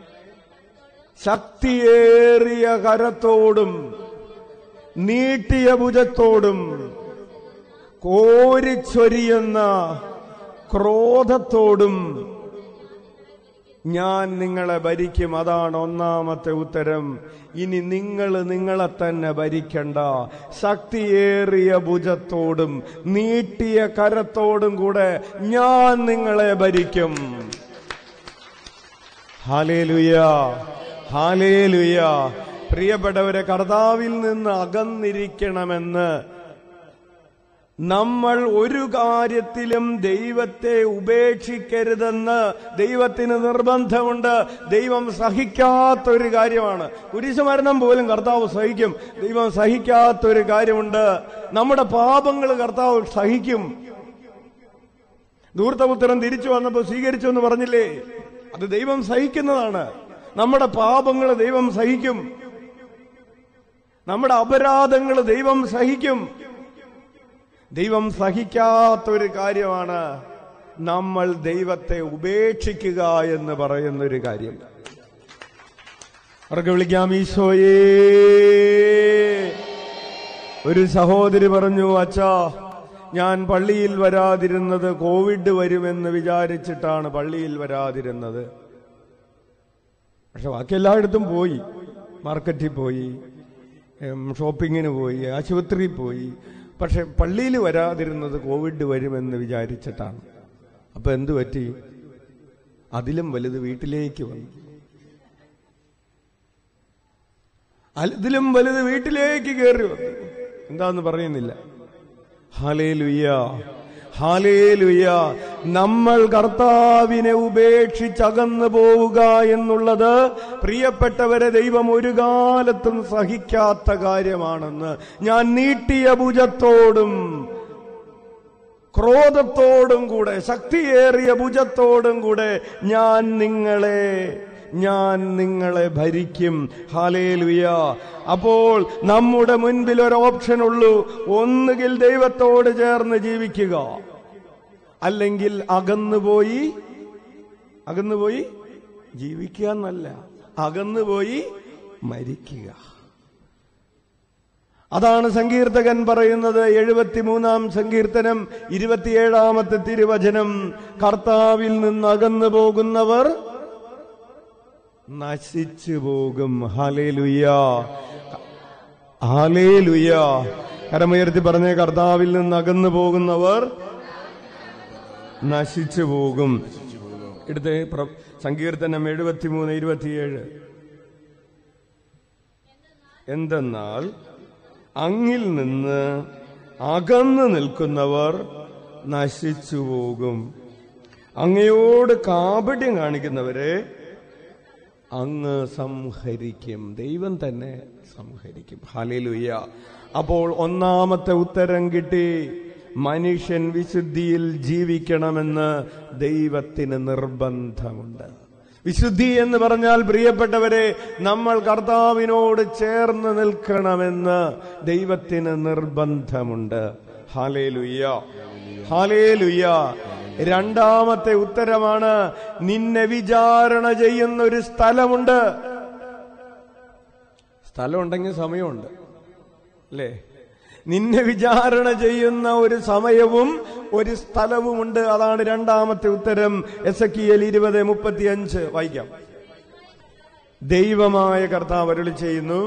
ശക്തിയേറിയ കരത്തോടും നീട്ടിയ ഭുജത്തോടും കോരിച്ചൊരിയുന്ന ക്രോധത്തോടും ഞാൻ നിങ്ങളെ ഭരിക്കും അതാണ് ഒന്നാമത്തെ ഉത്തരം ഇനി നിങ്ങൾ നിങ്ങളെ തന്നെ ഭരിക്കണ്ട ശക്തിയേറിയ ഭുജത്തോടും നീട്ടിയ കരത്തോടും കൂടെ ഞാൻ നിങ്ങളെ ഭരിക്കും ഹാലേലുയ ഹാലേലുയ പ്രിയപ്പെട്ടവരെ കർത്താവിൽ നിന്ന് അകന്നിരിക്കണമെന്ന് നമ്മൾ ഒരു കാര്യത്തിലും ദൈവത്തെ ഉപേക്ഷിക്കരുതെന്ന് ദൈവത്തിന് നിർബന്ധമുണ്ട് ദൈവം സഹിക്കാത്ത ഒരു കാര്യമാണ് കുരിശുമരണം പോലും കർത്താവ് സഹിക്കും ദൈവം സഹിക്കാത്ത ഒരു കാര്യമുണ്ട് നമ്മുടെ പാപങ്ങൾ കർത്താവ് സഹിക്കും ധൂർത്തപുത്രൻ തിരിച്ചു വന്നപ്പോൾ സ്വീകരിച്ചു എന്ന് പറഞ്ഞില്ലേ അത് ദൈവം സഹിക്കുന്നതാണ് നമ്മുടെ പാപങ്ങൾ ദൈവം സഹിക്കും നമ്മുടെ അപരാധങ്ങൾ ദൈവം സഹിക്കും ദൈവം സഹിക്കാത്ത ഒരു കാര്യമാണ് നമ്മൾ ദൈവത്തെ ഉപേക്ഷിക്കുക എന്ന് പറയുന്ന ഒരു കാര്യം അവർക്ക് വിളിക്കാം ഈശോയേ ഒരു സഹോദരി പറഞ്ഞു അച്ഛാ ഞാൻ പള്ളിയിൽ വരാതിരുന്നത് കോവിഡ് വരുമെന്ന് വിചാരിച്ചിട്ടാണ് പള്ളിയിൽ വരാതിരുന്നത് പക്ഷെ ബാക്കി എല്ലായിടത്തും പോയി മാർക്കറ്റിൽ പോയി ഉം, ഷോപ്പിങ്ങിന് പോയി ആശുപത്രിയിൽ പോയി പക്ഷെ പള്ളിയിൽ വരാതിരുന്നത് കോവിഡ് വരുമെന്ന് വിചാരിച്ചിട്ടാണ് അപ്പൊ എന്തു പറ്റി അതിലും വലുത് വീട്ടിലേക്ക് വന്നു അതിലും വലുത് വീട്ടിലേക്ക് കയറി വന്നു എന്താന്ന് പറയുന്നില്ല ഹാലേ ലുയ്യ ഹാലേ ലുയ്യ നമ്മൾ കർത്താവിനെ ഉപേക്ഷിച്ചകന്നു പോവുക എന്നുള്ളത് പ്രിയപ്പെട്ടവരെ ദൈവം ഒരു കാലത്തും സഹിക്കാത്ത കാര്യമാണെന്ന് ഞാൻ നീട്ടിയ ഭുജത്തോടും ക്രോധത്തോടും കൂടെ ശക്തിയേറിയ ഭുജത്തോടും കൂടെ ഞാൻ നിങ്ങളെ ഞാൻ നിങ്ങളെ ഭരിക്കും ഹാലേലുയ അപ്പോൾ നമ്മുടെ മുൻപിൽ ഒരു ഓപ്ഷൻ ഉള്ളൂ ഒന്നുകിൽ ദൈവത്തോട് ചേർന്ന് ജീവിക്കുക അല്ലെങ്കിൽ അകന്നുപോയി അകന്നുപോയി ജീവിക്കുക എന്നല്ല അകന്നുപോയി മരിക്കുക അതാണ് സങ്കീർത്തകൻ പറയുന്നത് എഴുപത്തിമൂന്നാം സങ്കീർത്തനം ഇരുപത്തിയേഴാമത്തെ തിരുവചനം കർത്താവിൽ നിന്ന് അകന്നു പോകുന്നവർ നശിച്ചു പോകും ഹാലേലുയ്യ ഹാലേലുയ്യ കരമുയർത്തി പറഞ്ഞ കർത്താവിൽ നിന്ന് അകന്നു പോകുന്നവർ നശിച്ചു പോകും ഇടത്തെ പ്ര- സങ്കീർത്തനം എഴുപത്തിമൂന്ന് ഇരുപത്തിയേഴ് എന്തെന്നാൽ അങ്ങിൽ നിന്ന് അകന്നു നിൽക്കുന്നവർ നശിച്ചു പോകും അങ്ങയോട് കാപട്യം കാണിക്കുന്നവരെ അങ്ങ് സംഹരിക്കും ദൈവം തന്നെ സംഹരിക്കും ഹാലേലുയ്യ അപ്പോൾ ഒന്നാമത്തെ ഉത്തരം കിട്ടി മനുഷ്യൻ വിശുദ്ധിയിൽ ജീവിക്കണമെന്ന് ദൈവത്തിന് നിർബന്ധമുണ്ട് വിശുദ്ധി എന്ന് പറഞ്ഞാൽ പ്രിയപ്പെട്ടവരെ നമ്മൾ കർത്താവിനോട് ചേർന്ന് നിൽക്കണമെന്ന് ദൈവത്തിന് നിർബന്ധമുണ്ട് ഹാലേലുയ്യ ഹാലേലുയ്യ രണ്ടാമത്തെ ഉത്തരമാണ് നിന്നെ വിചാരണ ചെയ്യുന്ന ഒരു സ്ഥലമുണ്ട് സ്ഥലമുണ്ടെങ്കിൽ സമയമുണ്ട് അല്ലേ നിന്നെ വിചാരണ ചെയ്യുന്ന ഒരു സമയവും ഒരു സ്ഥലവുമുണ്ട് അതാണ് രണ്ടാമത്തെ ഉത്തരം എസ് എ എൽ ഇരുപത് മുപ്പത്തി അഞ്ച് വായിക്കാം ദൈവമായ കർത്താവ് അരുളി ചെയ്യുന്നു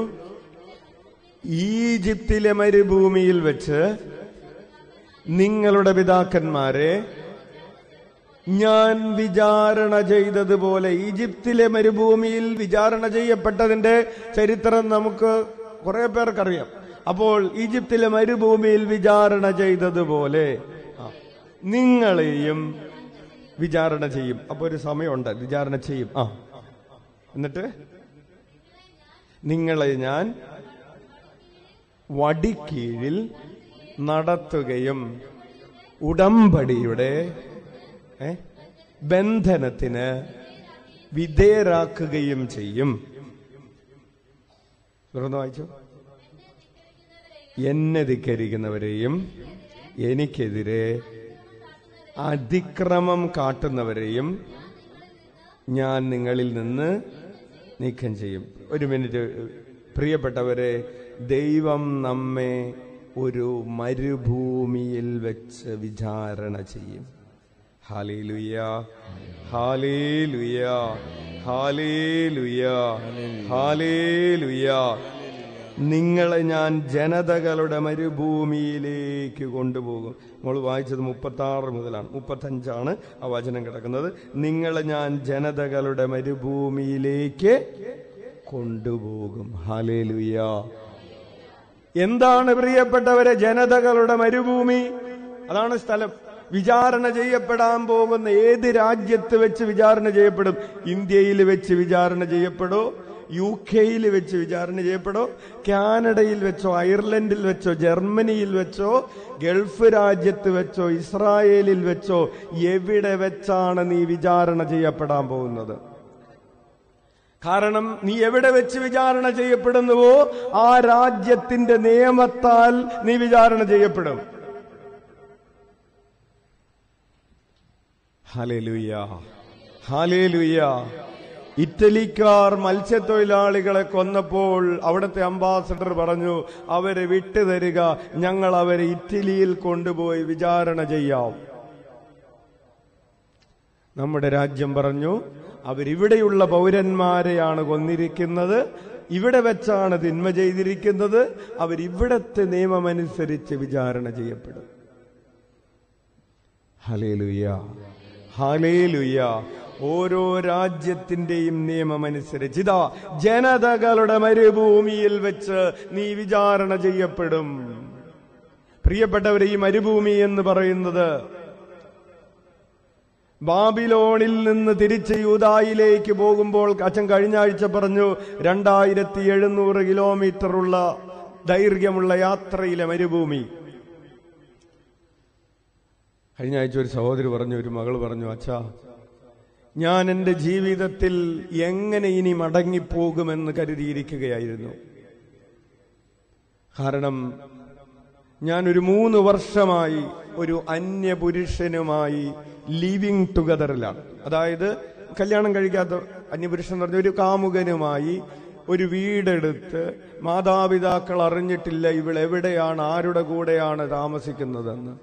ഈജിപ്തിലെ മരുഭൂമിയിൽ വെച്ച് നിങ്ങളുടെ പിതാക്കന്മാരെ ഞാൻ വിചാരണ ചെയ്തതുപോലെ ഈജിപ്തിലെ മരുഭൂമിയിൽ വിചാരണ ചെയ്യപ്പെട്ടതിന്റെ ചരിത്രം നമുക്ക് കുറെ പേർക്കറിയാം അപ്പോൾ ഈജിപ്തിലെ മരുഭൂമിയിൽ വിചാരണ ചെയ്തതുപോലെ ആ, നിങ്ങളെയും വിചാരണ ചെയ്യും അപ്പൊ ഒരു സമയമുണ്ട് വിചാരണ ചെയ്യും ആ എന്നിട്ട് നിങ്ങളെ ഞാൻ വടിക്കീഴിൽ നടത്തുകയും ഉടമ്പടിയുടെ ഏ, ബന്ധനത്തിന് വിധേയരാക്കുകയും ചെയ്യും തുറന്നു വായിച്ചു എന്നെ ധിക്കരിക്കുന്നവരെയും എനിക്കെതിരെ അതിക്രമം കാട്ടുന്നവരെയും ഞാൻ നിങ്ങളിൽ നിന്ന് നീക്കം ചെയ്യും ഒരു മിനിറ്റ് പ്രിയപ്പെട്ടവരെ ദൈവം നമ്മെ ഒരു മരുഭൂമിയിൽ വെച്ച് വിചാരണ ചെയ്യും ഹാലേലുയ്യ ഹാലേലുയ്യ ഹാലേലുയ്യ ഹാലേലുയ്യ നിങ്ങളെ ഞാൻ ജനതകളുടെ മരുഭൂമിയിലേക്ക് കൊണ്ടുപോകും നമ്മൾ വായിച്ചത് മുപ്പത്തി ആറ് മുതലാണ് മുപ്പത്തഞ്ചാണ് ആ വചനം കിടക്കുന്നത് നിങ്ങളെ ഞാൻ ജനതകളുടെ മരുഭൂമിയിലേക്ക് കൊണ്ടുപോകും ഹാലേലുയ്യ എന്താണ് പ്രിയപ്പെട്ടവരെ ജനതകളുടെ മരുഭൂമി അതാണ് സ്ഥലം വിചാരണ ചെയ്യപ്പെടാൻ പോകുന്ന ഏത് രാജ്യത്ത് വെച്ച് വിചാരണ ചെയ്യപ്പെടും ഇന്ത്യയിൽ വെച്ച് വിചാരണ ചെയ്യപ്പെടോ യു കെയിൽ വെച്ച് വിചാരണ ചെയ്യപ്പെടോ കാനഡയിൽ വെച്ചോ അയർലൻഡിൽ വെച്ചോ ജർമ്മനിയിൽ വെച്ചോ ഗൾഫ് രാജ്യത്ത് വെച്ചോ ഇസ്രായേലിൽ വെച്ചോ എവിടെ വെച്ചാണ് നീ വിചാരണ ചെയ്യപ്പെടാൻ പോകുന്നത് കാരണം നീ എവിടെ വെച്ച് വിചാരണ ചെയ്യപ്പെടുന്നുവോ ആ രാജ്യത്തിന്റെ നിയമത്താൽ നീ വിചാരണ ചെയ്യപ്പെടും ഹാലേലുയ്യ ഹാലേലുയ്യ ഇറ്റലിക്കാർ മത്സ്യത്തൊഴിലാളികളെ കൊന്നപ്പോൾ അവിടുത്തെ അംബാസഡർ പറഞ്ഞു അവരെ വിട്ടുതരിക ഞങ്ങൾ അവരെ ഇറ്റലിയിൽ കൊണ്ടുപോയി വിചാരണ ചെയ്യാം നമ്മുടെ രാജ്യം പറഞ്ഞു അവരിവിടെയുള്ള പൗരന്മാരെയാണ് കൊന്നിരിക്കുന്നത് ഇവിടെ വെച്ചാണ് തിന്മ ചെയ്തിരിക്കുന്നത് അവരിവിടത്തെ നിയമമനുസരിച്ച് വിചാരണ ചെയ്യപ്പെടും ഹലേലുയ്യ ഹലേലുയ്യ ഓരോ രാജ്യത്തിന്റെയും നിയമമനുസരിച്ച് ഇതാ ജനതകളുടെ മരുഭൂമിയിൽ വെച്ച് നീ വിചാരണ ചെയ്യപ്പെടും പ്രിയപ്പെട്ടവരെ ഈ മരുഭൂമി എന്ന് പറയുന്നത് ബാബിലോണിൽ നിന്ന് തിരിച്ച് യൂതായിലേക്ക് പോകുമ്പോൾ അച്ഛൻ കഴിഞ്ഞ ആഴ്ച പറഞ്ഞു രണ്ടായിരത്തി എഴുന്നൂറ് കിലോമീറ്റർ ഉള്ള ദൈർഘ്യമുള്ള യാത്രയിലെ മരുഭൂമി കഴിഞ്ഞ ആഴ്ച ഒരു സഹോദരി പറഞ്ഞു ഒരു മകൾ പറഞ്ഞു അച്ഛാ ഞാൻ എൻ്റെ ജീവിതത്തിൽ എങ്ങനെ ഇനി മടങ്ങിപ്പോകുമെന്ന് കരുതിയിരിക്കുകയായിരുന്നു കാരണം ഞാൻ ഒരു മൂന്ന് വർഷമായി ഒരു അന്യപുരുഷനുമായി ലിവിങ് ടുഗദറിലാണ് അതായത് കല്യാണം കഴിക്കാത്ത അന്യപുരുഷൻ എന്ന് പറഞ്ഞ ഒരു കാമുകനുമായി ഒരു വീടെടുത്ത് മാതാപിതാക്കൾ അറിഞ്ഞിട്ടില്ല ഇവൾ എവിടെയാണ് ആരുടെ കൂടെയാണ് താമസിക്കുന്നതെന്ന്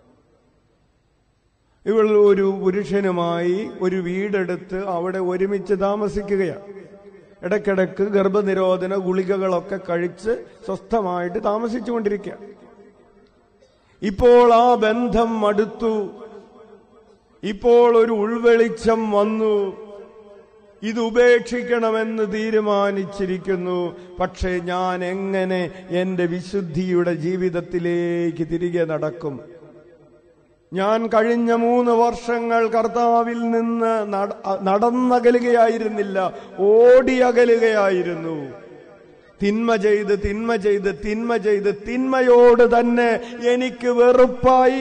ഇവൾ ഒരു പുരുഷനുമായി ഒരു വീടെടുത്ത് അവിടെ ഒരുമിച്ച് താമസിക്കുകയാണ് ഇടയ്ക്കിടയ്ക്ക് ഗർഭനിരോധന ഗുളികകളൊക്കെ കഴിച്ച് സ്വസ്ഥമായിട്ട് താമസിച്ചുകൊണ്ടിരിക്കുക ഇപ്പോൾ ആ ബന്ധം മടുത്തു ഇപ്പോൾ ഒരു ഉൾവെളിച്ചം വന്നു ഇത് ഉപേക്ഷിക്കണമെന്ന് തീരുമാനിച്ചിരിക്കുന്നു പക്ഷേ ഞാൻ എങ്ങനെ എന്റെ വിശുദ്ധിയുടെ ജീവിതത്തിലേക്ക് തിരികെ നടക്കും ഞാൻ കഴിഞ്ഞ മൂന്ന് വർഷങ്ങൾ കർത്താവിൽ നിന്ന് നട- നടന്നകലുകയായിരുന്നില്ല ഓടിയകലുകയായിരുന്നു തിന്മ ചെയ്ത് തിന്മ ചെയ്ത് തിന്മ ചെയ്ത് തിന്മയോട് തന്നെ എനിക്ക് വെറുപ്പായി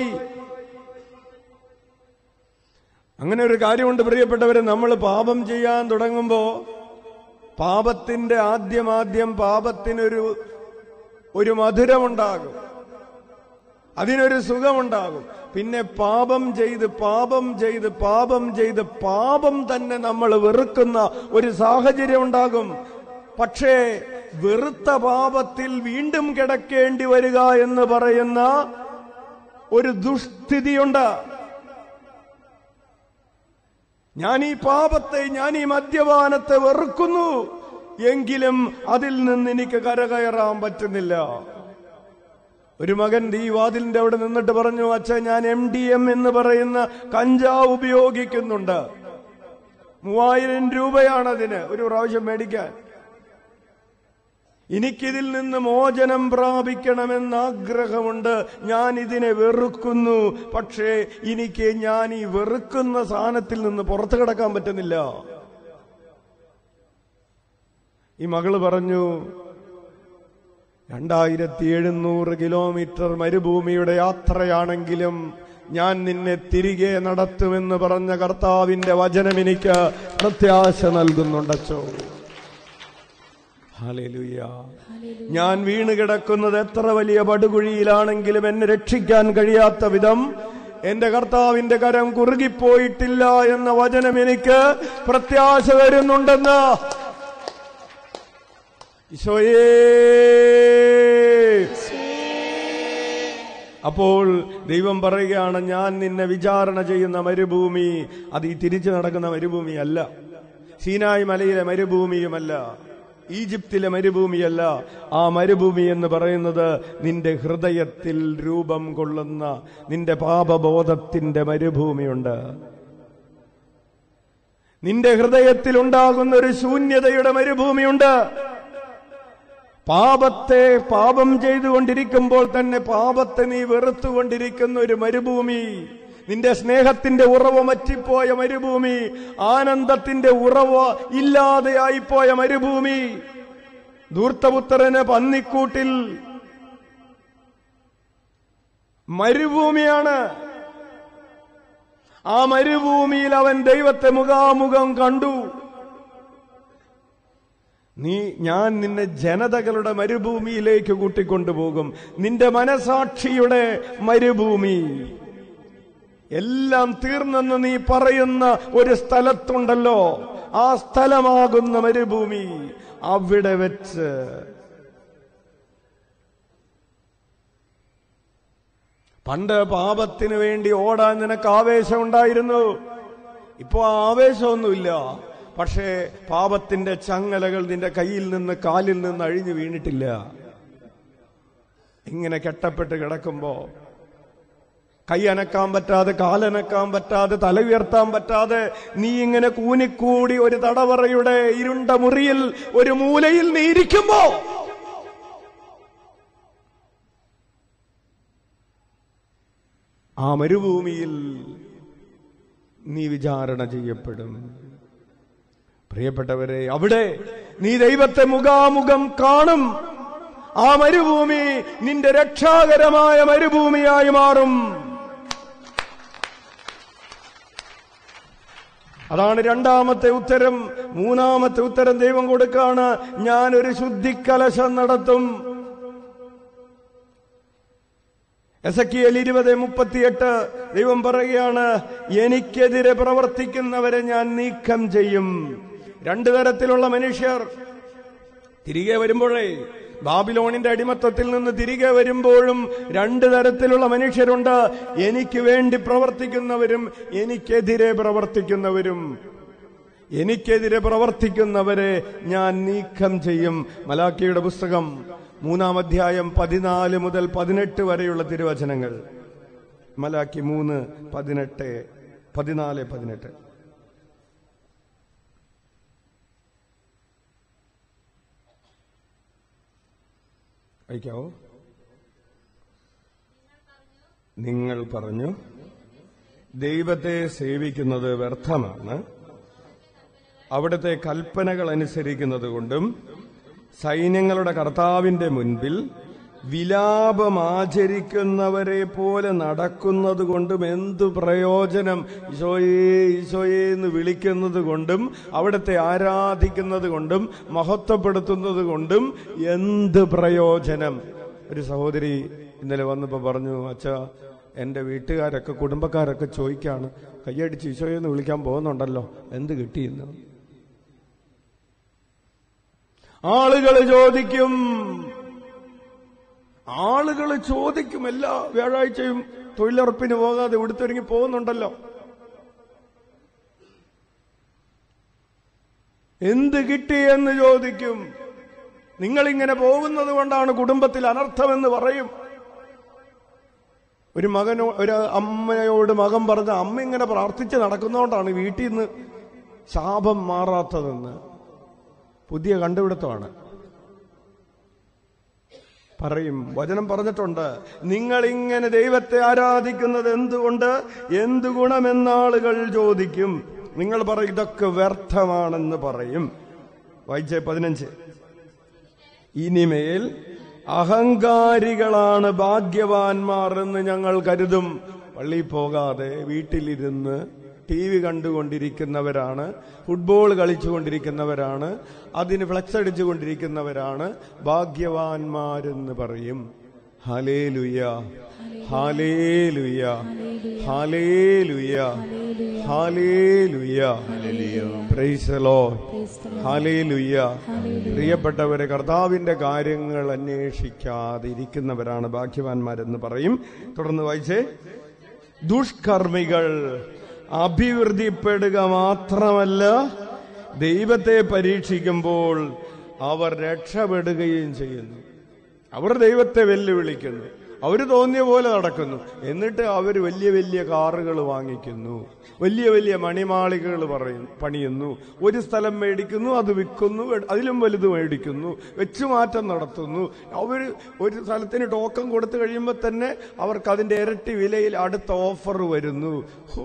അങ്ങനെ ഒരു കാര്യമുണ്ട് പ്രിയപ്പെട്ടവരെ നമ്മൾ പാപം ചെയ്യാൻ തുടങ്ങുമ്പോ പാപത്തിന്റെ ആദ്യമാദ്യം പാപത്തിനൊരു ഒരു മധുരമുണ്ടാകും അതിനൊരു സുഖമുണ്ടാകും പിന്നെ പാപം ചെയ്ത് പാപം ചെയ്ത് പാപം ചെയ്ത് പാപം തന്നെ നമ്മൾ വെറുക്കുന്ന ഒരു സാഹചര്യം ഉണ്ടാകും പക്ഷേ വെറുത്ത പാപത്തിൽ വീണ്ടും കിടക്കേണ്ടി വരിക എന്ന് പറയുന്ന ഒരു ദുസ്ഥിതിയുണ്ട് ഞാൻ ഈ പാപത്തെ ഞാൻ ഈ മദ്യപാനത്തെ വെറുക്കുന്നു എങ്കിലും അതിൽ നിന്ന് എനിക്ക് കരകയറാൻ പറ്റുന്നില്ല ഒരു മകൻ ഈ വാതിലിന്റെ അവിടെ നിന്നിട്ട് പറഞ്ഞു അച്ഛൻ ഞാൻ എം ഡി എം എന്ന് പറയുന്ന കഞ്ചാവ് ഉപയോഗിക്കുന്നുണ്ട് മൂവായിരം രൂപയാണ് അതിന് ഒരു പ്രാവശ്യം മേടിക്കാൻ എനിക്കിതിൽ നിന്ന് മോചനം പ്രാപിക്കണമെന്ന് ആഗ്രഹമുണ്ട് ഞാൻ ഇതിനെ വെറുക്കുന്നു പക്ഷേ എനിക്ക് ഞാൻ ഈ വെറുക്കുന്ന സാധനത്തിൽ നിന്ന് പുറത്തു കിടക്കാൻ പറ്റുന്നില്ല ഈ മകള് പറഞ്ഞു രണ്ടായിരത്തി എഴുന്നൂറ് കിലോമീറ്റർ മരുഭൂമിയുടെ യാത്രയാണെങ്കിലും ഞാൻ നിന്നെ തിരികെ നടത്തുമെന്ന് പറഞ്ഞ കർത്താവിന്റെ വചനം എനിക്ക് പ്രത്യാശ നൽകുന്നുണ്ടച്ചോ ഹല്ലേലൂയ ഞാൻ വീണ് കിടക്കുന്നത് എത്ര വലിയ പടുകുഴിയിലാണെങ്കിലും എന്നെ രക്ഷിക്കാൻ കഴിയാത്ത വിധം എന്റെ കർത്താവിന്റെ കരം കുറുകിപ്പോയിട്ടില്ല എന്ന വചനം എനിക്ക് പ്രത്യാശ തരുന്നുണ്ടെന്ന് ഈശോയേ അപ്പോൾ ദൈവം പറയുകയാണ് ഞാൻ നിന്നെ വിചാരണ ചെയ്യുന്ന മരുഭൂമി അത് ഈ തിരിച്ചു നടക്കുന്ന മരുഭൂമിയല്ല സീനായ് മലയിലെ മരുഭൂമിയുമല്ല ഈജിപ്തിലെ മരുഭൂമിയല്ല ആ മരുഭൂമി എന്ന് പറയുന്നത് നിന്റെ ഹൃദയത്തിൽ രൂപം കൊള്ളുന്ന നിന്റെ പാപബോധത്തിന്റെ മരുഭൂമിയുണ്ട് നിന്റെ ഹൃദയത്തിൽ ഉണ്ടാകുന്ന ഒരു ശൂന്യതയുടെ മരുഭൂമിയുണ്ട് പാപത്തെ പാപം ചെയ്തുകൊണ്ടിരിക്കുമ്പോൾ തന്നെ പാപത്തെ നീ വെറുത്തുകൊണ്ടിരിക്കുന്ന ഒരു മരുഭൂമി നിന്റെ സ്നേഹത്തിന്റെ ഉറവ മറ്റിപ്പോയ മരുഭൂമി ആനന്ദത്തിന്റെ ഉറവ ഇല്ലാതെയായിപ്പോയ മരുഭൂമി ധൂർത്തപുത്രന് പന്നിക്കൂട്ടിൽ മരുഭൂമിയാണ് ആ മരുഭൂമിയിൽ അവൻ ദൈവത്തെ മുഖാമുഖം കണ്ടു നീ ഞാൻ നിന്നെ ജനതകളുടെ മരുഭൂമിയിലേക്ക് കൂട്ടിക്കൊണ്ടുപോകും നിന്റെ മനസാക്ഷിയുടെ മരുഭൂമി എല്ലാം തീർന്നെന്ന് നീ പറയുന്ന ഒരു സ്ഥലത്തുണ്ടല്ലോ ആ സ്ഥലമാകുന്ന മരുഭൂമി അവിടെ വെച്ച് പണ്ട് പാപത്തിന് വേണ്ടി ഓടാൻ നിനക്ക് ആവേശം ഉണ്ടായിരുന്നു ഇപ്പോ ആ ആവേശമൊന്നുമില്ല പക്ഷേ പാപത്തിന്റെ ചങ്ങലകൾ നിന്റെ കയ്യിൽ നിന്ന് കാലിൽ നിന്ന് അഴിഞ്ഞു വീണിട്ടില്ല ഇങ്ങനെ കെട്ടപ്പെട്ട് കിടക്കുമ്പോ കൈ അനക്കാൻ പറ്റാതെ കാലനക്കാൻ പറ്റാതെ തല ഉയർത്താൻ പറ്റാതെ നീ ഇങ്ങനെ കൂനിക്കൂടി ഒരു തടവറയുടെ ഇരുണ്ട മുറിയിൽ ഒരു മൂലയിൽ നീ ഇരിക്കുമ്പോ ആ മരുഭൂമിയിൽ നീ വിചാരണ ചെയ്യപ്പെടും പ്രിയപ്പെട്ടവരെ അവിടെ നീ ദൈവത്തെ മുഖാമുഖം കാണും ആ മരുഭൂമി നിന്റെ രക്ഷാകരമായ മരുഭൂമിയായി മാറും അതാണ് രണ്ടാമത്തെ ഉത്തരം മൂന്നാമത്തെ ഉത്തരം ദൈവം കൊടുക്കാണ് ഞാൻ ഒരു ശുദ്ധിക്കലശം നടത്തും എസക്കിയൽ ഇരുപത് മുപ്പത്തിയെട്ട് ദൈവം പറയുകയാണ് എനിക്കെതിരെ പ്രവർത്തിക്കുന്നവരെ ഞാൻ നീക്കം ചെയ്യും രണ്ടു തരത്തിലുള്ള മനുഷ്യർ തിരികെ വരുമ്പോഴേ ബാബിലോണിന്റെ അടിമത്തത്തിൽ നിന്ന് തിരികെ വരുമ്പോഴും രണ്ട് തരത്തിലുള്ള മനുഷ്യരുണ്ട് എനിക്ക് വേണ്ടി പ്രവർത്തിക്കുന്നവരും എനിക്കെതിരെ പ്രവർത്തിക്കുന്നവരും എനിക്കെതിരെ പ്രവർത്തിക്കുന്നവരെ ഞാൻ നീക്കം ചെയ്യും മലാക്കിയുടെ പുസ്തകം മൂന്നാം അധ്യായം പതിനാല് മുതൽ പതിനെട്ട് വരെയുള്ള തിരുവചനങ്ങൾ മലാക്കി മൂന്ന് പതിനെട്ട് പതിനാല് പതിനെട്ട് അയക്കാവോ നിങ്ങൾ പറഞ്ഞു ദൈവത്തെ സേവിക്കുന്നത് വ്യർത്ഥമാണ് അവിടുത്തെ കൽപ്പനകൾ അനുസരിക്കുന്നത് കൊണ്ടും സൈന്യങ്ങളുടെ കർത്താവിന്റെ മുൻപിൽ വിലാപമാചരിക്കുന്നവരെ പോലെ നടക്കുന്നത് കൊണ്ടും എന്തു പ്രയോജനം ഈശോയേ ഈശോയേ എന്ന് വിളിക്കുന്നത് കൊണ്ടും അവിടുത്തെ ആരാധിക്കുന്നത് കൊണ്ടും മഹത്വപ്പെടുത്തുന്നത് കൊണ്ടും എന്ത് പ്രയോജനം ഒരു സഹോദരി ഇന്നലെ വന്നപ്പോ പറഞ്ഞു അച്ഛ എന്റെ വീട്ടുകാരൊക്കെ കുടുംബക്കാരൊക്കെ ചോദിക്കാണ് കയ്യടിച്ച് ഈശോയെന്ന് വിളിക്കാൻ പോകുന്നുണ്ടല്ലോ എന്ത് കിട്ടിയെന്ന് ആളുകൾ ചോദിക്കും ആളുകൾ ചോദിക്കും എല്ലാ വ്യാഴാഴ്ചയും തൊഴിലുറപ്പിന് പോകാതെ ഉടുത്തൊരുങ്ങി പോകുന്നുണ്ടല്ലോ എന്ത് കിട്ടി എന്ന് ചോദിക്കും നിങ്ങളിങ്ങനെ പോകുന്നത് കൊണ്ടാണ് കുടുംബത്തിൽ അനർത്ഥമെന്ന് പറയും ഒരു മകനോ ഒരു അമ്മയോട് മകൻ പറഞ്ഞ അമ്മ ഇങ്ങനെ പ്രാർത്ഥിച്ച് നടക്കുന്നതുകൊണ്ടാണ് വീട്ടിൽ നിന്ന് ശാപം മാറാത്തതെന്ന് പുതിയ കണ്ടുപിടുത്തമാണ് പറയും വചനം പറഞ്ഞിട്ടുണ്ട് നിങ്ങൾ ഇങ്ങനെ ദൈവത്തെ ആരാധിക്കുന്നത് എന്തുകൊണ്ട് എന്ത് ഗുണമെന്നാളുകൾ ചോദിക്കും നിങ്ങൾ പറയും ഇതൊക്കെ വ്യർത്ഥമാണെന്ന് പറയും വായിച്ചേ പതിനഞ്ച് ഇനിമേൽ അഹങ്കാരികളാണ് ഭാഗ്യവാന്മാർ എന്ന് ഞങ്ങൾ കരുതും പള്ളിയിൽ പോകാതെ വീട്ടിലിരുന്ന് ടി വി കണ്ടുകൊണ്ടിരിക്കുന്നവരാണ് ഫുട്ബോൾ കളിച്ചുകൊണ്ടിരിക്കുന്നവരാണ് അതിന് ഫ്ലക്സ് അടിച്ചുകൊണ്ടിരിക്കുന്നവരാണ് ഭാഗ്യവാന്മാരെന്ന് പറയും ഹലേ ലുയ ഹാലേ ലുയ ഹാലേ ലുയ ഹാലേ ലുയ പ്രൈസലോ ഹാലേ ലുയ പ്രിയപ്പെട്ടവരെ കർത്താവിന്റെ കാര്യങ്ങൾ അന്വേഷിക്കാതിരിക്കുന്നവരാണ് ഭാഗ്യവാന്മാരെന്ന് പറയും തുടർന്ന് വായിച്ചേ ദുഷ്കർമ്മികൾ അഭിവൃദ്ധിപ്പെടുക മാത്രമല്ല ദൈവത്തെ പരീക്ഷിക്കുമ്പോൾ അവർ രക്ഷപ്പെടുകയും ചെയ്യുന്നു അവർ ദൈവത്തെ വെല്ലുവിളിക്കുന്നു അവർ തോന്നിയ പോലെ നടക്കുന്നു എന്നിട്ട് അവർ വലിയ വലിയ കാറുകൾ വാങ്ങിക്കുന്നു വലിയ വലിയ മണിമാളികകൾ പറയും പണിയുന്നു ഒരു സ്ഥലം മേടിക്കുന്നു അത് വിൽക്കുന്നു അതിലും വലുത് മേടിക്കുന്നു വെച്ചുമാറ്റം നടത്തുന്നു അവർ ഒരു സ്ഥലത്തിന് ടോക്കൺ കൊടുത്തു കഴിയുമ്പോൾ തന്നെ അവർക്ക് അതിന്റെ ഇരട്ടി വിലയിൽ അടുത്ത ഓഫർ വരുന്നു ഹോ.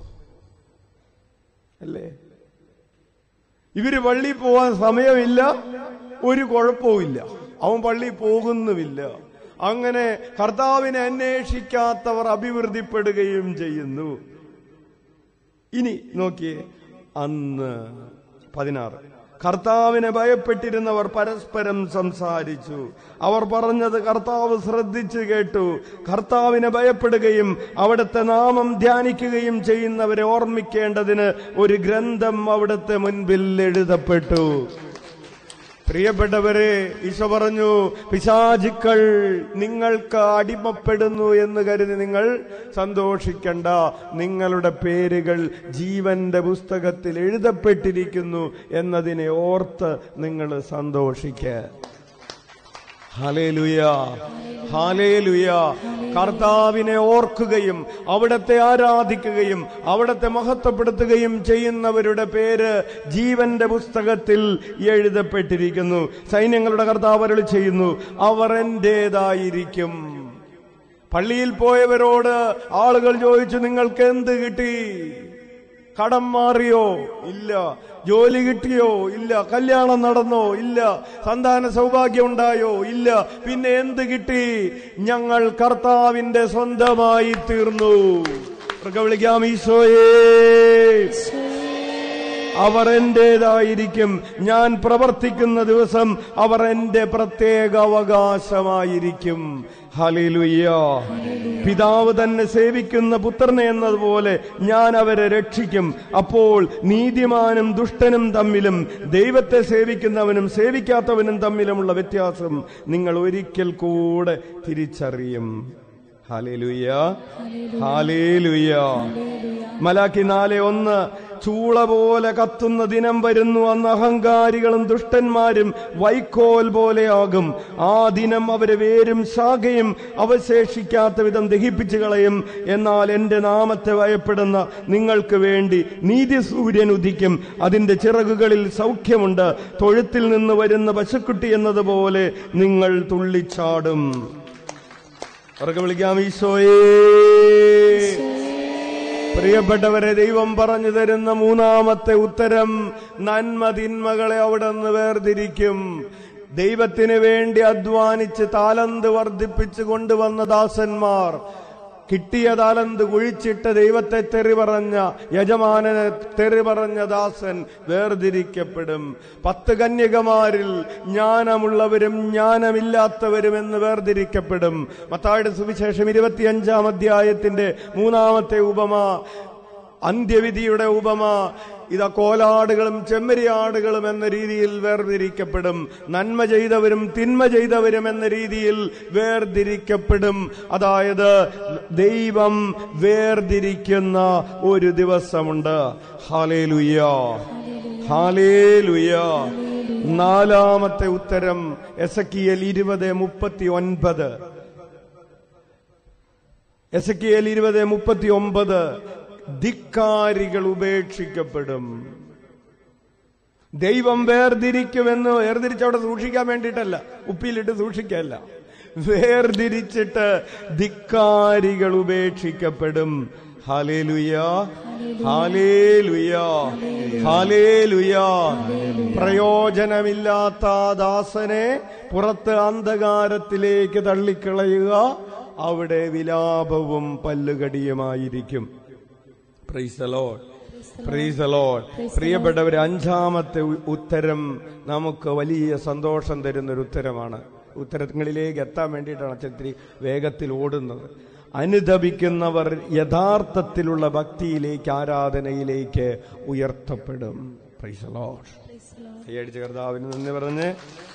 അല്ലേ ഇവര് പള്ളിയിൽ പോവാൻ സമയമില്ല ഒരു കുഴപ്പവുമില്ല അവൻ പള്ളിയിൽ പോകുന്നുമില്ല അങ്ങനെ കർത്താവിനെ അന്വേഷിക്കാത്തവർ അഭിവൃദ്ധിപ്പെടുകയും ചെയ്യുന്നു ഇനി നോക്കിയേ അന്ന് പതിനാറ് കർത്താവിനെ ഭയപ്പെട്ടിരുന്നവർ പരസ്പരം സംസാരിച്ചു അവർ പറഞ്ഞത് കർത്താവ് ശ്രദ്ധിച്ചു കേട്ടു കർത്താവിനെ ഭയപ്പെടുകയും അവിടുത്തെ നാമം ധ്യാനിക്കുകയും ചെയ്യുന്നവരെ ഓർമ്മിക്കേണ്ടതിന് ഒരു ഗ്രന്ഥം അവിടുത്തെ മുൻപിൽ എഴുതപ്പെട്ടു പ്രിയപ്പെട്ടവരെ ഈശോ പറഞ്ഞു പിശാചുക്കൾ നിങ്ങൾക്ക് അടിമപ്പെടുന്നു എന്ന് കരുതി നിങ്ങൾ സന്തോഷിക്കണ്ട നിങ്ങളുടെ പേരുകൾ ജീവന്റെ പുസ്തകത്തിൽ എഴുതപ്പെട്ടിരിക്കുന്നു എന്നതിനെ ഓർത്ത് നിങ്ങൾ സന്തോഷിക്കുക ഹലേലുയ ഹാലേലുയ കർത്താവിനെ ഓർക്കുകയും അവിടത്തെ ആരാധിക്കുകയും അവിടത്തെ മഹത്വപ്പെടുത്തുകയും ചെയ്യുന്നവരുടെ പേര് ജീവന്റെ പുസ്തകത്തിൽ എഴുതപ്പെട്ടിരിക്കുന്നു സൈന്യങ്ങളുടെ കർത്താവ് അരുളി ചെയ്യുന്നു അവർ എന്റേതായിരിക്കും പള്ളിയിൽ പോയവരോട് ആളുകൾ ചോദിച്ചു നിങ്ങൾക്ക് എന്ത് കിട്ടി കടം മാറിയോ ഇല്ല ജോലി കിട്ടിയോ ഇല്ല കല്യാണം നടന്നോ ഇല്ല സന്താന സൗഭാഗ്യം ഉണ്ടായോ ഇല്ല പിന്നെ എന്ത് കിട്ടി ഞങ്ങൾ കർത്താവിന്റെ സ്വന്തമായി തീർന്നു അവർക്ക് വിളിക്കാം ഈശോയേ അവർ എന്റേതായിരിക്കും ഞാൻ പ്രവർത്തിക്കുന്ന ദിവസം അവർ എന്റെ പ്രത്യേക അവകാശമായിരിക്കും ഹലിലുയ്യ പിതാവ് തന്നെ സേവിക്കുന്ന പുത്രനെ എന്നതുപോലെ ഞാൻ അവരെ രക്ഷിക്കും അപ്പോൾ നീതിമാനും ദുഷ്ടനും തമ്മിലും ദൈവത്തെ സേവിക്കുന്നവനും സേവിക്കാത്തവനും തമ്മിലുമുള്ള വ്യത്യാസം നിങ്ങൾ ഒരിക്കൽ കൂടെ തിരിച്ചറിയും ഹാലേലുയ്യ ഹാലേലുയ്യ മലാക്കി നാലെ ഒന്ന് ചൂള പോലെ കത്തുന്ന ദിനം വരുന്നു അന്ന് അഹങ്കാരികളും ദുഷ്ടന്മാരും വൈക്കോൽ പോലെയാകും ആ ദിനം അവരെ വേരും ശാഖയും അവശേഷിക്കാത്ത വിധം ദഹിപ്പിച്ചു കളയും എന്നാൽ എന്റെ നാമത്തെ ഭയപ്പെടുന്ന നിങ്ങൾക്ക് വേണ്ടി നീതി സൂര്യൻ ഉദിക്കും അതിന്റെ ചിറകുകളിൽ സൗഖ്യമുണ്ട് തൊഴുത്തിൽ നിന്ന് വരുന്ന പശുക്കുട്ടി എന്നതുപോലെ നിങ്ങൾ തുള്ളിച്ചാടും അവർക്ക് വിളിക്കാം ഈശോയേ പ്രിയപ്പെട്ടവരെ ദൈവം പറഞ്ഞു തരുന്ന മൂന്നാമത്തെ ഉത്തരം നന്മ തിന്മകളെ അവിടെ നിന്ന് വേർതിരിക്കും ദൈവത്തിന് വേണ്ടി അധ്വാനിച്ച് താലന്ത് വർദ്ധിപ്പിച്ചു കൊണ്ടുവന്ന ദാസന്മാർ കിട്ടിയ താലന്ത് കുഴിച്ചിട്ട് ദൈവത്തെ തെറി പറഞ്ഞ യജമാനനെ തെറി പറഞ്ഞ ദാസൻ വേർതിരിക്കപ്പെടും പത്ത് കന്യകമാരിൽ ജ്ഞാനമുള്ളവരും ജ്ഞാനമില്ലാത്തവരും എന്ന് വേർതിരിക്കപ്പെടും മത്തായുടെ സുവിശേഷം ഇരുപത്തിയഞ്ചാം അധ്യായത്തിന്റെ മൂന്നാമത്തെ ഉപമ അന്ത്യവിധിയുടെ ഉപമ ഇതാ കോലാടുകളും ചെമ്മരിയാടുകളും എന്ന രീതിയിൽ വേർതിരിക്കപ്പെടും നന്മ ചെയ്തവരും തിന്മ ചെയ്തവരും എന്ന രീതിയിൽ വേർതിരിക്കപ്പെടും അതായത് ദൈവം വേർതിരിക്കുന്ന ഒരു ദിവസമുണ്ട് ഹാലേലുയ്യ ഹാലേലുയ്യ നാലാമത്തെ ഉത്തരം എസക്കിയൽ ഇരുപത് മുപ്പത്തി ഒൻപത് എസക്കിയൽ ഇരുപത് മുപ്പത്തി ഒമ്പത് ധിക്കാരികൾ ഉപേക്ഷിക്കപ്പെടും ദൈവം വേർതിരിക്കുമെന്ന് വേർതിരിച്ച് അവിടെ സൂക്ഷിക്കാൻ വേണ്ടിയിട്ടല്ല ഉപ്പിലിട്ട് സൂക്ഷിക്കല്ല വേർതിരിച്ചിട്ട് ധിക്കാരികൾ ഉപേക്ഷിക്കപ്പെടും ഹാലേലുയ ഹാലേലുയ ഹാലേലുയ പ്രയോജനമില്ലാത്ത ആ ദാസനെ പുറത്ത് അന്ധകാരത്തിലേക്ക് തള്ളിക്കളയുക അവിടെ വിലാപവും പല്ലുകടിയുമായിരിക്കും praise the Lord. Praise the Lord. പ്രിയപ്പെട്ടവരെ അഞ്ചാമത്തെ ഉ- ഉത്തരം നമുക്ക് വലിയ സന്തോഷം തരുന്ന ഒരു ഉത്തരമാണ് ഉത്തരങ്ങളിലേക്ക് എത്താൻ വേണ്ടിയിട്ടാണ് അച്ഛൻ ഇത്തിരി വേഗത്തിൽ ഓടുന്നത് അനുദപിക്കുന്നവർ യഥാർത്ഥത്തിലുള്ള ഭക്തിയിലേക്ക് ആരാധനയിലേക്ക് ഉയർത്തപ്പെടും പ്രൈസ് the Lord. കൈയടിച്ച കർത്താവിന് നന്ദി പറഞ്ഞ്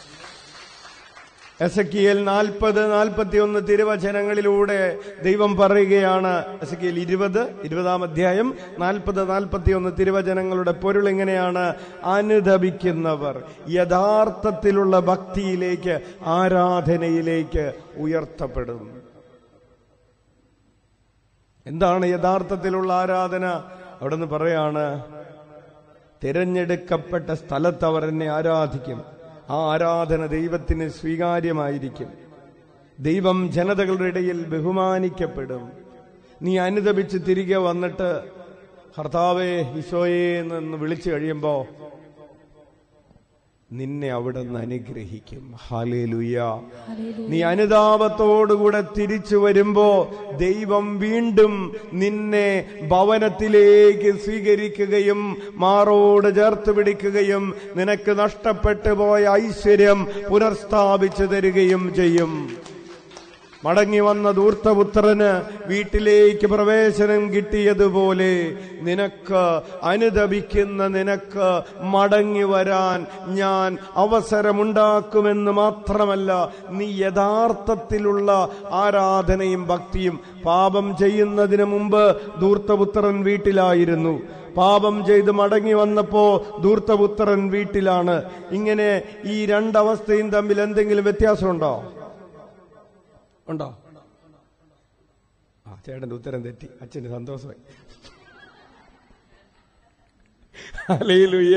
എസക്കിയൽ നാൽപ്പത് നാൽപ്പത്തി ഒന്ന് തിരുവചനങ്ങളിലൂടെ ദൈവം പറയുകയാണ് എസക്കിയൽ ഇരുപത് ഇരുപതാം അധ്യായം നാൽപ്പത് നാൽപ്പത്തി ഒന്ന് തിരുവചനങ്ങളുടെ പൊരുൾ ഇങ്ങനെയാണ് അനുദപിക്കുന്നവർ യഥാർത്ഥത്തിലുള്ള ഭക്തിയിലേക്ക് ആരാധനയിലേക്ക് ഉയർത്തപ്പെടും എന്താണ് യഥാർത്ഥത്തിലുള്ള ആരാധന അവിടെ നിന്ന് പറയാണ് തിരഞ്ഞെടുക്കപ്പെട്ട സ്ഥലത്ത് അവർ എന്നെ ആരാധിക്കും ആ ആരാധന ദൈവത്തിന് സ്വീകാര്യമായിരിക്കും ദൈവം ജനതകളുടെ ഇടയിൽ ബഹുമാനിക്കപ്പെടും നീ അനുദപിച്ച് തിരികെ വന്നിട്ട് കർത്താവേ ഈശോയെ എന്ന് വിളിച്ചു കഴിയുമ്പോ നിന്നെ അവിടെ നിന്ന് അനുഗ്രഹിക്കും ഹാലേലുയ ഹല്ലേലൂയ നീ അനുതാപത്തോടുകൂടെ തിരിച്ചു വരുമ്പോ ദൈവം വീണ്ടും നിന്നെ ഭവനത്തിലേക്ക് സ്വീകരിക്കുകയും മാറോട് ചേർത്ത് പിടിക്കുകയും നിനക്ക് നഷ്ടപ്പെട്ടു പോയ ഐശ്വര്യം പുനർസ്ഥാപിച്ചു തരികയും ചെയ്യും മടങ്ങി വന്ന ധൂർത്തപുത്രന് വീട്ടിലേക്ക് പ്രവേശനം കിട്ടിയതുപോലെ നിനക്ക് അനുദപിക്കുന്ന നിനക്ക് മടങ്ങി വരാൻ ഞാൻ അവസരമുണ്ടാക്കുമെന്ന് മാത്രമല്ല നീ യഥാർത്ഥത്തിലുള്ള ആരാധനയും ഭക്തിയും പാപം ചെയ്യുന്നതിന് മുമ്പ് ധൂർത്തപുത്രൻ വീട്ടിലായിരുന്നു പാപം ചെയ്ത് മടങ്ങി വന്നപ്പോ ധൂർത്തപുത്രൻ വീട്ടിലാണ് ഇങ്ങനെ ഈ രണ്ടവസ്ഥയും തമ്മിൽ എന്തെങ്കിലും വ്യത്യാസമുണ്ടോ ഉണ്ടോ ആ ചേട്ടന്റെ ഉത്തരം തെറ്റി അച്ഛന് സന്തോഷമായി ഹല്ലേലൂയ.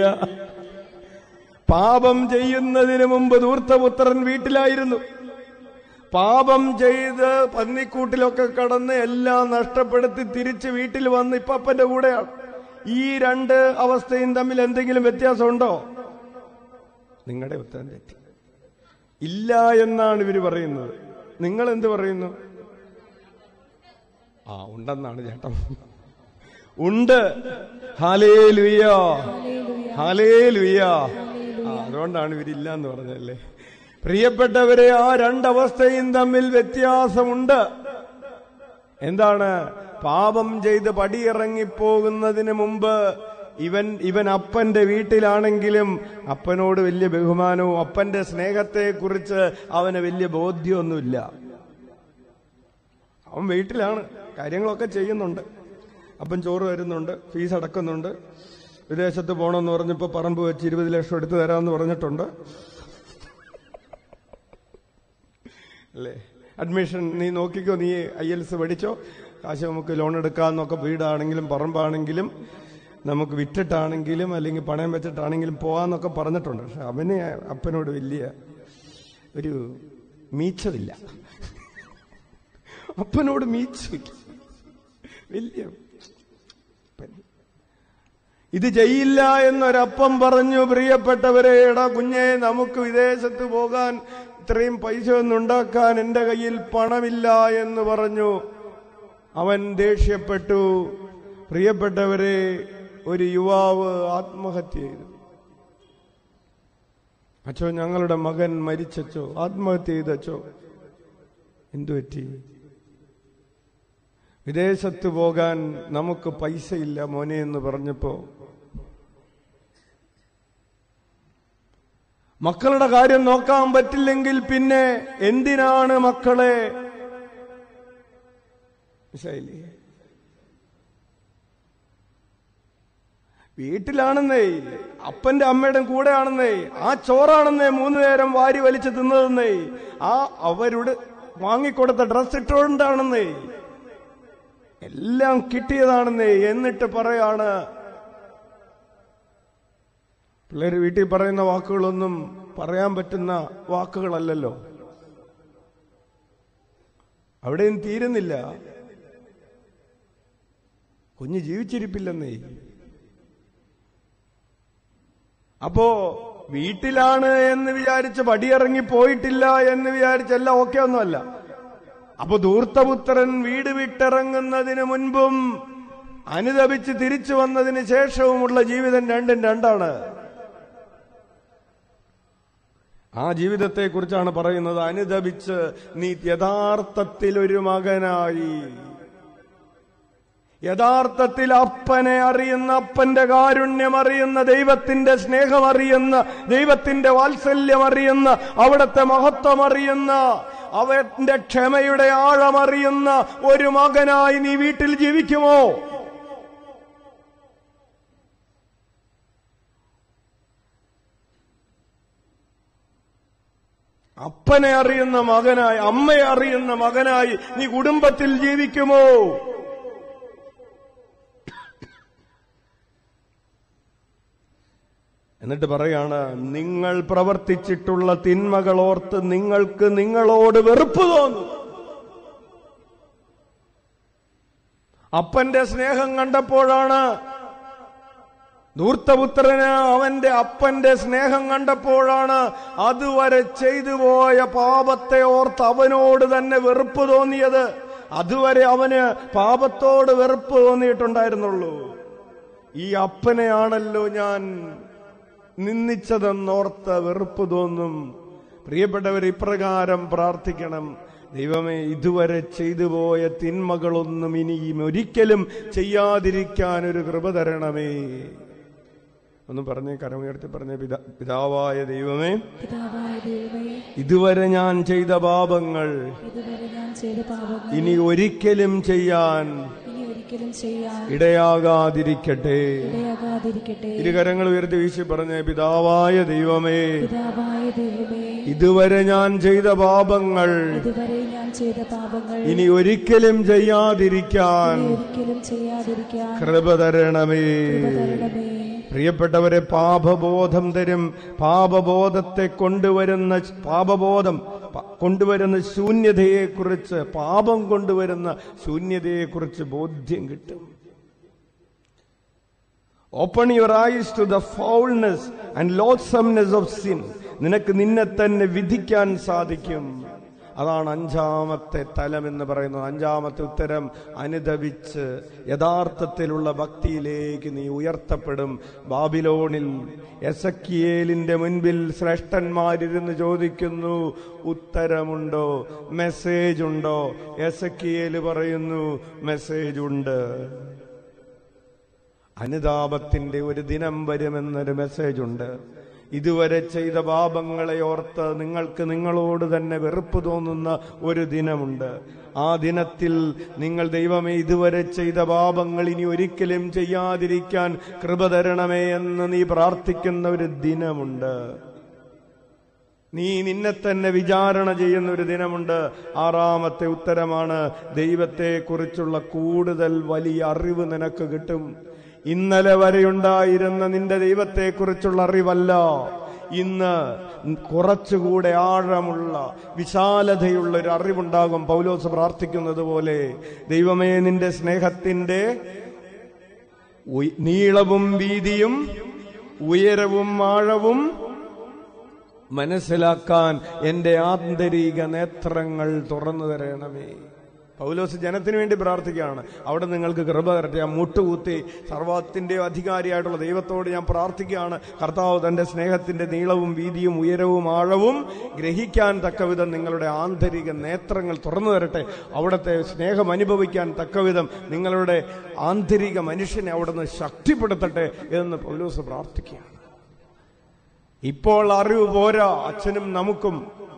പാപം ചെയ്യുന്നതിന് മുമ്പ് ധൂർത്തപുത്രൻ വീട്ടിലായിരുന്നു പാപം ചെയ്ത് പന്നിക്കൂട്ടിലൊക്കെ കടന്ന് എല്ലാം നഷ്ടപ്പെടുത്തി തിരിച്ച് വീട്ടിൽ വന്ന് ഇപ്പൊ അപ്പന്റെ കൂടെയാണ് ഈ രണ്ട് അവസ്ഥയും തമ്മിൽ എന്തെങ്കിലും വ്യത്യാസമുണ്ടോ നിങ്ങളുടെ ഉത്തരം തെറ്റി ഇല്ല എന്നാണ് ഇവര് പറയുന്നത് നിങ്ങൾ എന്ത് പറയുന്നു ആ ഉണ്ടെന്നാണ് ചേട്ടൻ ഉണ്ട് ഹാലേ ലുയ്യ ഹാലേ ലുയ്യ ആ അതുകൊണ്ടാണ് ഇവരില്ല എന്ന് പറഞ്ഞല്ലേ പ്രിയപ്പെട്ടവരെ ആ രണ്ടവസ്ഥയും തമ്മിൽ വ്യത്യാസമുണ്ട് എന്താണ് പാപം ചെയ്ത് പടിയിറങ്ങിപ്പോകുന്നതിന് മുമ്പ് ഇവൻ ഇവൻ അപ്പന്റെ വീട്ടിലാണെങ്കിലും അപ്പനോട് വലിയ ബഹുമാനവും അപ്പന്റെ സ്നേഹത്തെക്കുറിച്ച് അവന് വലിയ ബോധ്യമൊന്നുമില്ല അവൻ വീട്ടിലാണ് കാര്യങ്ങളൊക്കെ ചെയ്യുന്നുണ്ട് അപ്പൻ ചോറ് വരുന്നുണ്ട് ഫീസ് അടക്കുന്നുണ്ട് വിദേശത്ത് പോകണമെന്ന് പറഞ്ഞപ്പോൾ പറമ്പ് വെച്ച് ഇരുപത് ലക്ഷം എടുത്തു തരാമെന്ന് പറഞ്ഞിട്ടുണ്ട് അല്ലേ അഡ്മിഷൻ നീ നോക്കിക്കോ നീ ഐ എൽസ് പഠിച്ചോ കാശ് നമുക്ക് ലോൺ എടുക്കാമെന്നൊക്കെ വീടാണെങ്കിലും പറമ്പാണെങ്കിലും നമുക്ക് വിറ്റിട്ടാണെങ്കിലും അല്ലെങ്കിൽ പണയം വെച്ചിട്ടാണെങ്കിലും പോകാന്നൊക്കെ പറഞ്ഞിട്ടുണ്ട് പക്ഷെ അവന് അപ്പനോട് വലിയ ഒരു മീച്ചമില്ല അപ്പനോട് മീച്ചില്ല വലിയ അപ്പൻ. ഇത് ചെയ്യില്ല എന്നൊരപ്പം പറഞ്ഞു പ്രിയപ്പെട്ടവരെ എടാ കുഞ്ഞെ നമുക്ക് വിദേശത്ത് പോകാൻ ഇത്രയും പൈസ ഒന്നും ഉണ്ടാക്കാൻ എന്റെ കയ്യിൽ പണമില്ല എന്ന് പറഞ്ഞു അവൻ ദേഷ്യപ്പെട്ടു പ്രിയപ്പെട്ടവരെ ഒരു യുവാവ് ആത്മഹത്യ ചെയ്തു അച്ചോ ഞങ്ങളുടെ മകൻ മരിച്ചച്ചോ ആത്മഹത്യ ചെയ്തച്ചോ എന്തു പറ്റി വിദേശത്ത് പോകാൻ നമുക്ക് പൈസയില്ല മോനെ എന്ന് പറഞ്ഞപ്പോ മക്കളുടെ കാര്യം നോക്കാൻ പറ്റില്ലെങ്കിൽ പിന്നെ എന്തിനാണ് മക്കളെ മനസ്സിലായില്ലേ വീട്ടിലാണെന്നേ അപ്പന്റെ അമ്മയുടെ കൂടെയാണെന്നേ ആ ചോറാണെന്നേ മൂന്ന് നേരം വാരി വലിച്ച് തിന്നതെന്നേ ആ അവരുടെ വാങ്ങിക്കൊടുത്ത ഡ്രസ് ഇട്ടുകൊണ്ടാണെന്നേ എല്ലാം കിട്ടിയതാണെന്നേ എന്നിട്ട് പറയാണ് പിള്ളേര് വീട്ടിൽ പറയുന്ന വാക്കുകളൊന്നും പറയാൻ പറ്റുന്ന വാക്കുകളല്ലല്ലോ അവിടെയും തീരുന്നില്ല കുഞ്ഞ് ജീവിച്ചിരിപ്പില്ലെന്നേ അപ്പോ വീട്ടിലാണ് എന്ന് വിചാരിച്ച് പടിയിറങ്ങി പോയിട്ടില്ല എന്ന് വിചാരിച്ചെല്ലാം ഓക്കെ ഒന്നുമല്ല അപ്പൊ ധൂർത്തപുത്രൻ വീട് വിട്ടിറങ്ങുന്നതിന് മുൻപും അനുദപിച്ച് തിരിച്ചു വന്നതിന് ശേഷവുമുള്ള ജീവിതം രണ്ടും രണ്ടാണ് ആ ജീവിതത്തെ കുറിച്ചാണ് പറയുന്നത് അനുദപിച്ച് നീ യഥാർത്ഥത്തിൽ ഒരു മകനായി യഥാർത്ഥത്തിൽ അപ്പനെ അറിയുന്ന അപ്പന്റെ കാരുണ്യം അറിയുന്ന ദൈവത്തിന്റെ സ്നേഹം അറിയുന്ന ദൈവത്തിന്റെ വാത്സല്യം അറിയുന്ന അവിടുത്തെ മഹത്വം അറിയുന്ന അവന്റെ ക്ഷമയുടെ ആഴം അറിയുന്ന ഒരു മകനായി നീ വീട്ടിൽ ജീവിക്കുമോ അപ്പനെ അറിയുന്ന മകനായി അമ്മയെ അറിയുന്ന മകനായി നീ കുടുംബത്തിൽ ജീവിക്കുമോ എന്നിട്ട് പറയാണ് നിങ്ങൾ പ്രവർത്തിച്ചിട്ടുള്ള തിന്മകൾ ഓർത്ത് നിങ്ങൾക്ക് നിങ്ങളോട് വെറുപ്പ് തോന്നും അപ്പന്റെ സ്നേഹം കണ്ടപ്പോഴാണ് ധൂർത്തപുത്രന് അവന്റെ അപ്പന്റെ സ്നേഹം കണ്ടപ്പോഴാണ് അതുവരെ ചെയ്തു പോയ പാപത്തെ ഓർത്ത് അവനോട് തന്നെ വെറുപ്പ് തോന്നിയത് അതുവരെ അവന് പാപത്തോട് വെറുപ്പ് തോന്നിയിട്ടുണ്ടായിരുന്നുള്ളൂ ഈ അപ്പനെയാണല്ലോ ഞാൻ നിന്ദിച്ചതെന്നോർത്ത് വെറുപ്പ് തോന്നും പ്രിയപ്പെട്ടവർ ഇപ്രകാരം പ്രാർത്ഥിക്കണം ദൈവമേ ഇതുവരെ ചെയ്തു പോയ തിന്മകളൊന്നും ഇനിയും ഒരിക്കലും ചെയ്യാതിരിക്കാൻ ഒരു കൃപ തരണമേ ഒന്ന് പറഞ്ഞേ കരമുയർത്തി പറഞ്ഞേ പിതാ പിതാവായ ദൈവമേ പിതാവായ ദൈവമേ ഇതുവരെ ഞാൻ ചെയ്ത പാപങ്ങൾ ഇതുവരെ ഞാൻ ചെയ്ത പാപങ്ങൾ ഇനി ഒരിക്കലും ചെയ്യാൻ ഇനി ഒരിക്കലും ചെയ്യാൻ ഇടയാകാതിരിക്കട്ടെ ഇടയാകാതിരിക്കട്ടെ ഇരുകരങ്ങൾ ഉയർത്തി വീശി പറഞ്ഞേ പിതാവായ ദൈവമേ പിതാവായ ദൈവമേ ഇതുവരെ ഞാൻ ചെയ്ത പാപങ്ങൾ ഇതുവരെ ഞാൻ ചെയ്ത പാപങ്ങൾ ഇനി ഒരിക്കലും ചെയ്യാതിരിക്കാൻ ഇനി ഒരിക്കലും ചെയ്യാതിരിക്കാൻ കൃപ തരണമേ കൃപ തരണമേ പ്രിയപ്പെട്ടവരെ പാപബോധം തരും പാപബോധത്തെ കൊണ്ടുവരുന്ന പാപബോധം പ- കൊണ്ടുവരുന്ന ശൂന്യതയെക്കുറിച്ച് പാപം കൊണ്ടുവരുന്ന ശൂന്യതയെക്കുറിച്ച് ബോധ്യം കിട്ടും open your eyes to the foulness and loathsomeness of sin നിനക്ക് നിന്നെ തന്നെ വിധിക്കാൻ സാധിക്കും അതാണ് അഞ്ചാമത്തെ തലം എന്ന് പറയുന്നത് അഞ്ചാമത്തെ ഉത്തരം അനുദവിച്ച് യഥാർത്ഥത്തിലുള്ള ഭക്തിയിലേക്ക് നീ ഉയർത്തപ്പെടും ബാബിലോണിൽ എസക്കിയേലിന്റെ മുൻപിൽ ശ്രേഷ്ഠന്മാരിരുന്ന് ചോദിക്കുന്നു ഉത്തരമുണ്ടോ മെസ്സേജ് ഉണ്ടോ എസക്കിയേല് പറയുന്നു മെസ്സേജ് ഉണ്ട് അനുതാപത്തിന്റെ ഒരു ദിനം വരുമെന്നൊരു മെസ്സേജ് ഉണ്ട് ഇതുവരെ ചെയ്ത പാപങ്ങളെ ഓർത്ത് നിങ്ങൾക്ക് നിങ്ങളോട് തന്നെ വെറുപ്പ് തോന്നുന്ന ഒരു ദിനമുണ്ട് ആ ദിനത്തിൽ നിങ്ങൾ ദൈവമേ ഇതുവരെ ചെയ്ത പാപങ്ങൾ ഇനി ഒരിക്കലും ചെയ്യാതിരിക്കാൻ കൃപ തരണമേ എന്ന് നീ പ്രാർത്ഥിക്കുന്ന ഒരു ദിനമുണ്ട് നീ നിന്നെ തന്നെ വിചാരണ ചെയ്യുന്ന ഒരു ദിനമുണ്ട് ആറാമത്തെ ഉത്തരമാണ് ദൈവത്തെക്കുറിച്ചുള്ള കൂടുതൽ വലിയ അറിവ് നിനക്ക് കിട്ടും ഇന്നലെ വരെയുണ്ടായിരുന്ന നിന്റെ ദൈവത്തെക്കുറിച്ചുള്ള അറിവല്ല ഇന്ന് കുറച്ചുകൂടെ ആഴമുള്ള വിശാലതയുള്ള ഒരു അറിവുണ്ടാകും പൗലോസ് പ്രാർത്ഥിക്കുന്നത് പോലെ ദൈവമേ നിന്റെ സ്നേഹത്തിന്റെ ഉയ്- നീളവും വീതിയും ഉയരവും ആഴവും മനസ്സിലാക്കാൻ എന്റെ ആന്തരിക നേത്രങ്ങൾ തുറന്നു തരണമേ പൗലോസ് ജനത്തിന് വേണ്ടി പ്രാർത്ഥിക്കുകയാണ് അവിടെ നിങ്ങൾക്ക് കൃപ തരട്ടെ ആ മുട്ടുകുത്തി സർവത്തിന്റെ അധികാരിയായിട്ടുള്ള ദൈവത്തോട് ഞാൻ പ്രാർത്ഥിക്കുകയാണ് കർത്താവ് തന്റെ സ്നേഹത്തിന്റെ നീളവും വീതിയും ഉയരവും ആഴവും ഗ്രഹിക്കാൻ തക്കവിധം നിങ്ങളുടെ ആന്തരിക നേത്രങ്ങൾ തുറന്നു തരട്ടെ അവിടുത്തെ സ്നേഹം അനുഭവിക്കാൻ തക്കവിധം നിങ്ങളുടെ ആന്തരിക മനുഷ്യനെ അവിടുന്ന് ശക്തിപ്പെടുത്തട്ടെ എന്ന് പൗലോസ് പ്രാർത്ഥിക്കുകയാണ് ഇപ്പോൾ അറിവ് പോരാ അച്ഛനും നമുക്കും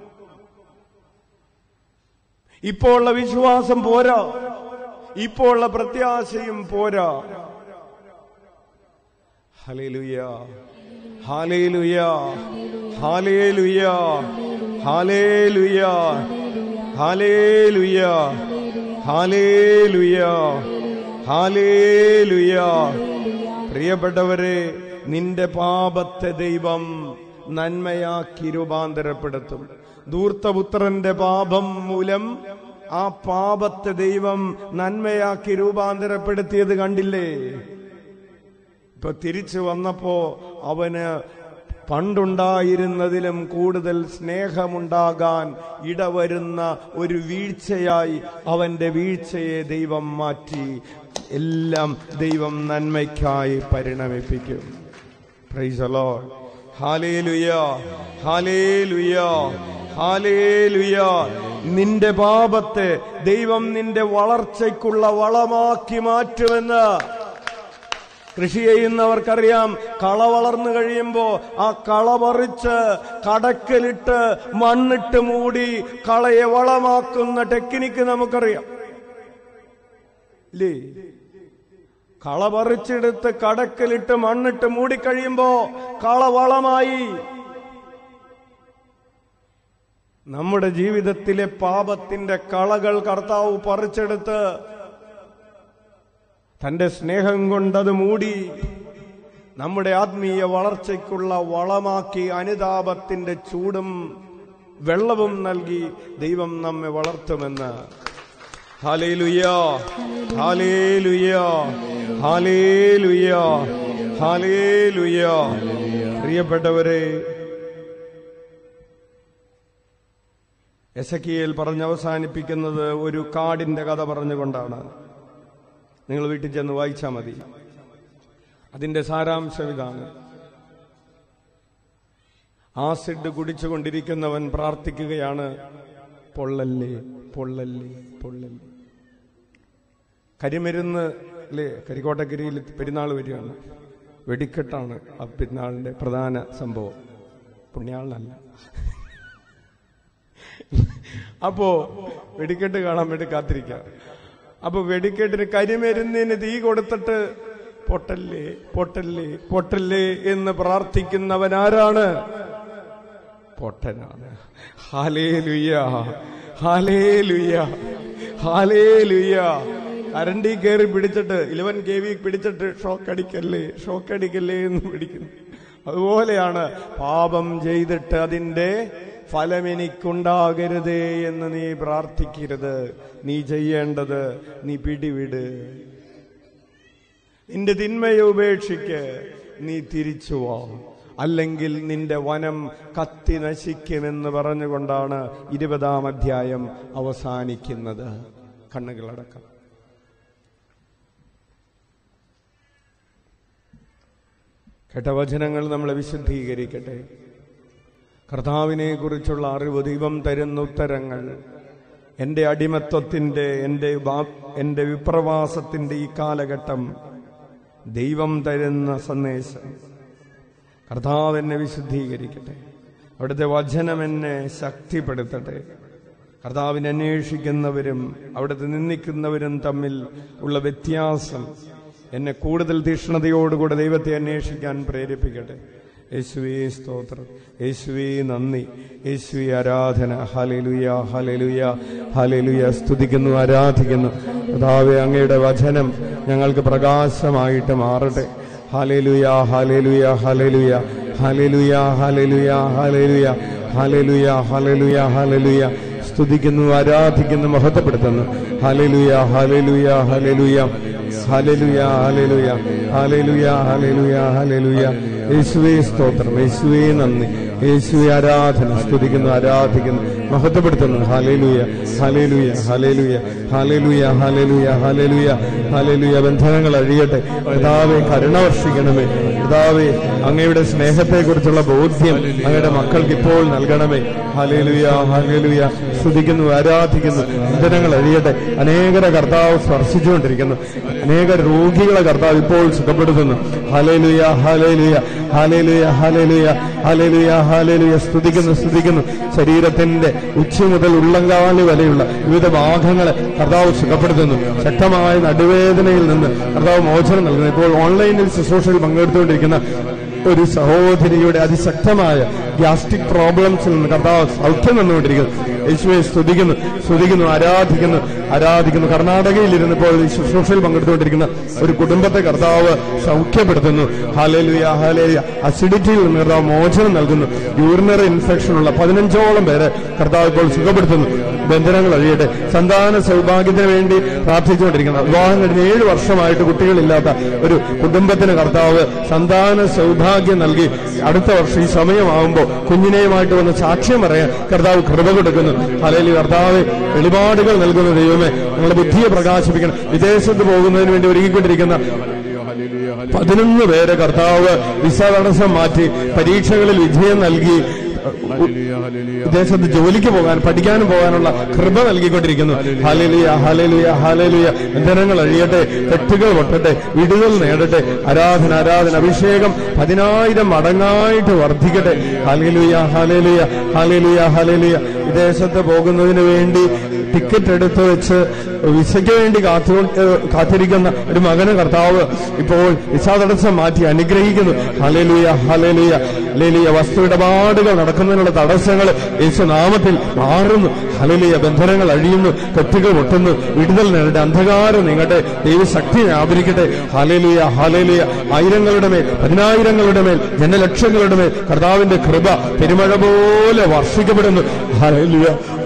ഇപ്പോൾ ഉള്ള വിശ്വാസം പോരാ ഇപ്പോൾ ഉള്ള പ്രത്യാശയും പോരാ hallelujah hallelujah hallelujah hallelujah hallelujah hallelujah hallelujah പ്രിയപ്പെട്ടവരെ നിന്റെ പാപത്തെ ദൈവം നന്മയാക്കി രൂപാന്തരപ്പെടുത്തും ധൂർത്തപുത്രന്റെ പാപം മൂലം ആ പാപത്തെ ദൈവം നന്മയാക്കി രൂപാന്തരപ്പെടുത്തിയത് കണ്ടില്ലേ ഇപ്പൊ തിരിച്ചു വന്നപ്പോ അവന് പണ്ടുണ്ടായിരുന്നതിലും കൂടുതൽ സ്നേഹമുണ്ടാകാൻ ഇടവരുന്ന ഒരു വീഴ്ചയായി അവന്റെ വീഴ്ചയെ ദൈവം മാറ്റി എല്ലാം ദൈവം നന്മയ്ക്കായി പരിണമിപ്പിക്കും praise Lord hallelujah hallelujah hallelujah നിന്റെ പാപത്തെ ദൈവം നിന്റെ വളർച്ചയ്ക്കുള്ള വളമാക്കി മാറ്റുമെന്ന് കൃഷി ചെയ്യുന്നവർക്കറിയാം കള വളർന്നു കഴിയുമ്പോ ആ കള പറിച്ച് കടക്കലിട്ട് മണ്ണിട്ട് മൂടി കളയെ വളമാക്കുന്ന ടെക്നിക്ക് നമുക്കറിയാം ഇല്ലേ കള പറിച്ചെടുത്ത് കടക്കലിട്ട് മണ്ണിട്ട് മൂടിക്കഴിയുമ്പോ കള വളമായി നമ്മുടെ ജീവിതത്തിലെ പാപത്തിന്റെ കളകൾ കർത്താവ് പറിച്ചെടുത്ത് തന്റെ സ്നേഹം കൊണ്ടത് മൂടി നമ്മുടെ ആത്മീയ വളർച്ചയ്ക്കുള്ള വളമാക്കി അനുതാപത്തിന്റെ ചൂടും വെള്ളവും നൽകി ദൈവം നമ്മെ വളർത്തുമെന്ന് ഹാലേലുയ ഹാലേലുയ ഹാലേലുയ ഹാലേലുയ പ്രിയപ്പെട്ടവരെ എസക്കിയേൽ പറഞ്ഞ് അവസാനിപ്പിക്കുന്നത് ഒരു കാടിന്റെ കഥ പറഞ്ഞുകൊണ്ടാണ് നിങ്ങൾ വീട്ടിൽ ചെന്ന് വായിച്ചാൽ മതി അതിന്റെ സാരാംശം ഇതാണ് ആസിഡ് കുടിച്ചുകൊണ്ടിരിക്കുന്നവൻ പ്രാർത്ഥിക്കുകയാണ് പൊള്ളല്ലേ പൊള്ളല്ലേ പൊള്ളല്ലേ കരിമരുന്ന് അല്ലേ കരിക്കോട്ടക്കരിയിൽ പെരുന്നാൾ വരികയാണ് വെടിക്കെട്ടാണ് ആ പെരുന്നാളിന്റെ പ്രധാന സംഭവം പുണ്യാളിനല്ല അപ്പോ വെടിക്കെട്ട് കാണാൻ വേണ്ടി കാത്തിരിക്കാം അപ്പൊ വെടിക്കെട്ടിന് കരിമരുന്നിന് തീ കൊടുത്തിട്ട് പൊട്ടല്ലേ പൊട്ടല്ലേ പൊട്ടല്ലേ എന്ന് പ്രാർത്ഥിക്കുന്നവൻ ആരാണ് പൊട്ടനാണ് ഹാലേ ലുയ്യ ഹാലേ ലുയ്യ ഹാലേ ലുയ്യ കരണ്ടി കയറി പിടിച്ചിട്ട് ഇലവൻ കെ വി പിടിച്ചിട്ട് ഷോക്ക് അടിക്കല്ലേ ഷോക്ക് അടിക്കല്ലേ എന്ന് പിടിക്കുന്നു അതുപോലെയാണ് പാപം ചെയ്തിട്ട് അതിന്റെ ഫലം എനിക്കുണ്ടാകരുതേ എന്ന് നീ പ്രാർത്ഥിക്കരുത് നീ ചെയ്യേണ്ടത് നീ പിടിവിട് നിന്റെ തിന്മയെ ഉപേക്ഷിക്ക് നീ തിരിച്ചു വാ അല്ലെങ്കിൽ നിന്റെ വനം കത്തി നശിക്കുമെന്ന് പറഞ്ഞുകൊണ്ടാണ് ഇരുപതാം അധ്യായം അവസാനിക്കുന്നത് കണ്ണുകളടക്കം കേട്ട വചനങ്ങൾ നമ്മളെ വിശുദ്ധീകരിക്കട്ടെ കർത്താവിനെ കുറിച്ചുള്ള അറിവ് ദൈവം തരുന്ന ഉത്തരങ്ങൾ എൻ്റെ അടിമത്വത്തിൻ്റെ എൻ്റെ വാ- എൻ്റെ വിപ്രവാസത്തിൻ്റെ ഈ കാലഘട്ടം ദൈവം തരുന്ന സന്ദേശം കർത്താവ് എന്നെ വിശുദ്ധീകരിക്കട്ടെ അവിടുത്തെ വചനം എന്നെ ശക്തിപ്പെടുത്തട്ടെ കർത്താവിനെ അന്വേഷിക്കുന്നവരും അവിടുത്തെ നിന്ദിക്കുന്നവരും തമ്മിൽ ഉള്ള വ്യത്യാസം എന്നെ കൂടുതൽ തീഷ്ണതയോടുകൂടെ ദൈവത്തെ അന്വേഷിക്കാൻ പ്രേരിപ്പിക്കട്ടെ യേശുവേ സ്തോത്രം യേശുവേ നന്ദി യേശുവേ ആരാധന ഹലലുയ ഹലലുയ ഹലലുയ സ്തുതിക്കുന്നു ആരാധിക്കുന്നു കർത്താവെ അങ്ങയുടെ വചനം ഞങ്ങൾക്ക് പ്രകാശമായിട്ട് മാറട്ടെ ഹലലുയ ഹലലുയ ഹലലുയ ഹലലുയ ഹലലുയ ഹലലുയ ഹലലുയ ഹലലുയ ഹലലുയ സ്തുതിക്കുന്നു ആരാധിക്കുന്നു മഹത്വപ്പെടുത്തുന്നു ഹലലുയ ഹലലുയ ഹലലുയ ഹലലുയ ഹലലുയ ഹലലുയ ഹലലുയ ഹലലുയ യേശുവേ സ്തോത്രം യേശുവേ നന്ദി യേശുവെ ആരാധന സ്തുതിക്കുന്നു ആരാധിക്കുന്നു മഹത്വപ്പെടുത്തുന്നു hallelujah hallelujah hallelujah hallelujah hallelujah hallelujah hallelujah ബന്ധനങ്ങൾ അഴിയട്ടെ പിതാവെ കരുണ വർഷിക്കണമേ പിതാവെ അങ്ങയുടെ സ്നേഹത്തെക്കുറിച്ചുള്ള ബോധ്യം അങ്ങയുടെ മക്കൾക്ക് ഇപ്പോൾ നൽകണമേ ഹലേലുയ ഹലേലുയ സ്തുതിക്കുന്നു ആരാധിക്കുന്നു ബന്ധനങ്ങൾ അഴിയട്ടെ അനേകരെ കർത്താവ് സ്പർശിച്ചുകൊണ്ടിരിക്കുന്നു അനേക രോഗികളെ കർത്താവ് ഇപ്പോൾ സുഖപ്പെടുത്തുന്നു hallelujah hallelujah hallelujah hallelujah hallelujah hallelujah സ്തുതിക്കുന്നു സ്തുതിക്കുന്നു ശരീരത്തിന്റെ ഉച്ച മുതൽ ഉള്ളങ്കാലി വരെയുള്ള വിവിധ ഭാഗങ്ങളെ കർത്താവ് സുഖപ്പെടുത്തുന്നു ശക്തമായ നടുവേദനയിൽ നിന്ന് കർത്താവ് മോചനം നൽകുന്നു ഇപ്പോൾ ഓൺലൈനിൽ ശുശ്രൂഷയിൽ പങ്കെടുത്തുകൊണ്ടിരിക്കുന്ന ഒരു സഹോദരിയുടെ അതിശക്തമായ ഗ്യാസ്ട്രിക് പ്രോബ്ലംസിൽ നിന്ന് കർത്താവ് സൗഖ്യം നിന്നുകൊണ്ടിരിക്കുന്നു യേശുവെ സ്തുതിക്കുന്നു സ്തുതിക്കുന്നു ആരാധിക്കുന്നു ആരാധിക്കുന്നു കർണാടകയിൽ ഇരുന്നപ്പോൾ ഈ ശുശ്രൂഷയിൽ പങ്കെടുത്തുകൊണ്ടിരിക്കുന്ന ഒരു കുടുംബത്തെ കർത്താവ് സൗഖ്യപ്പെടുത്തുന്നു ഹാലേലുയ ഹാലേലുയ അസിഡിറ്റിയിൽ നിന്ന് കർത്താവ് മോചനം നൽകുന്നു യൂറിനറി ഇൻഫെക്ഷൻ ഉള്ള പതിനഞ്ചോളം പേരെ കർത്താവ് ഇപ്പോൾ സുഖപ്പെടുത്തുന്നു ബന്ധനങ്ങൾ അഴിയട്ടെ സന്താന സൗഭാഗ്യത്തിന് വേണ്ടി പ്രാർത്ഥിച്ചുകൊണ്ടിരിക്കുന്ന വിവാഹം കഴിഞ്ഞ് ഏഴ് വർഷമായിട്ട് കുട്ടികളില്ലാത്ത ഒരു കുടുംബത്തിന് കർത്താവ് സന്താന സൗഭാഗ്യം നൽകി അടുത്ത വർഷം ഈ സമയമാകുമ്പോൾ കുഞ്ഞിനെയുമായിട്ട് വന്ന് സാക്ഷ്യം പറയാൻ കർത്താവ് കൃപ കൊടുക്കുന്നു അല്ലെങ്കിൽ കർത്താവ് വെളിപാടുകൾ നൽകുന്ന ദൈവമേ നിങ്ങളുടെ ബുദ്ധിയെ പ്രകാശിപ്പിക്കണം വിദേശത്ത് പോകുന്നതിന് വേണ്ടി ഒരുങ്ങിക്കൊണ്ടിരിക്കുന്ന പതിനൊന്ന് പേരെ കർത്താവ് വിസ തടസ്സം മാറ്റി പരീക്ഷകളിൽ വിജയം നൽകി വിദേശത്ത് ജോലിക്ക് പോകാൻ പഠിക്കാനും പോകാനുള്ള കൃപ നൽകിക്കൊണ്ടിരിക്കുന്നു ഹാലേലുയ ഹാലേലുയ ഹാലേലുയ ബന്ധനങ്ങൾ അഴിയട്ടെ തെറ്റുകൾ പൊട്ടട്ടെ വിടുതൽ നേടട്ടെ ആരാധന ആരാധന അഭിഷേകം പതിനായിരം മടങ്ങായിട്ട് വർദ്ധിക്കട്ടെ ഹാലേലുയ ഹാലേലുയ ഹാലേലുയ ഹാലേലുയ വിദേശത്ത് പോകുന്നതിന് വേണ്ടി ടിക്കറ്റ് എടുത്തു വെച്ച് വിസയ്ക്ക് വേണ്ടി കാത്തു കാത്തിരിക്കുന്ന ഒരു മകന് കർത്താവ് ഇപ്പോൾ വിസാ തടസ്സം മാറ്റി അനുഗ്രഹിക്കുന്നു ഹലേലുയ ഹലേലുയ ഹലേലുയ വസ്തു ഇടപാടുകൾ നടക്കുന്നതിനുള്ള തടസ്സങ്ങൾ യേശുനാമത്തിൽ മാറുന്നു ഹലേലുയ ബന്ധനങ്ങൾ അഴിയുന്നു തെറ്റുകൾ പൊട്ടുന്നു വിടുതൽ നേടട്ടെ അന്ധകാരം നീങ്ങട്ടെ ദൈവശക്തി വ്യാപരിക്കട്ടെ ഹലേലുയ ഹലേലുയ ആയിരങ്ങളുടെ മേൽ പതിനായിരങ്ങളുടെ മേൽ ജനലക്ഷങ്ങളുടെ മേൽ കർത്താവിന്റെ കൃപ പെരുമഴ പോലെ വർഷിക്കപ്പെടുന്നു ഹലേലുയ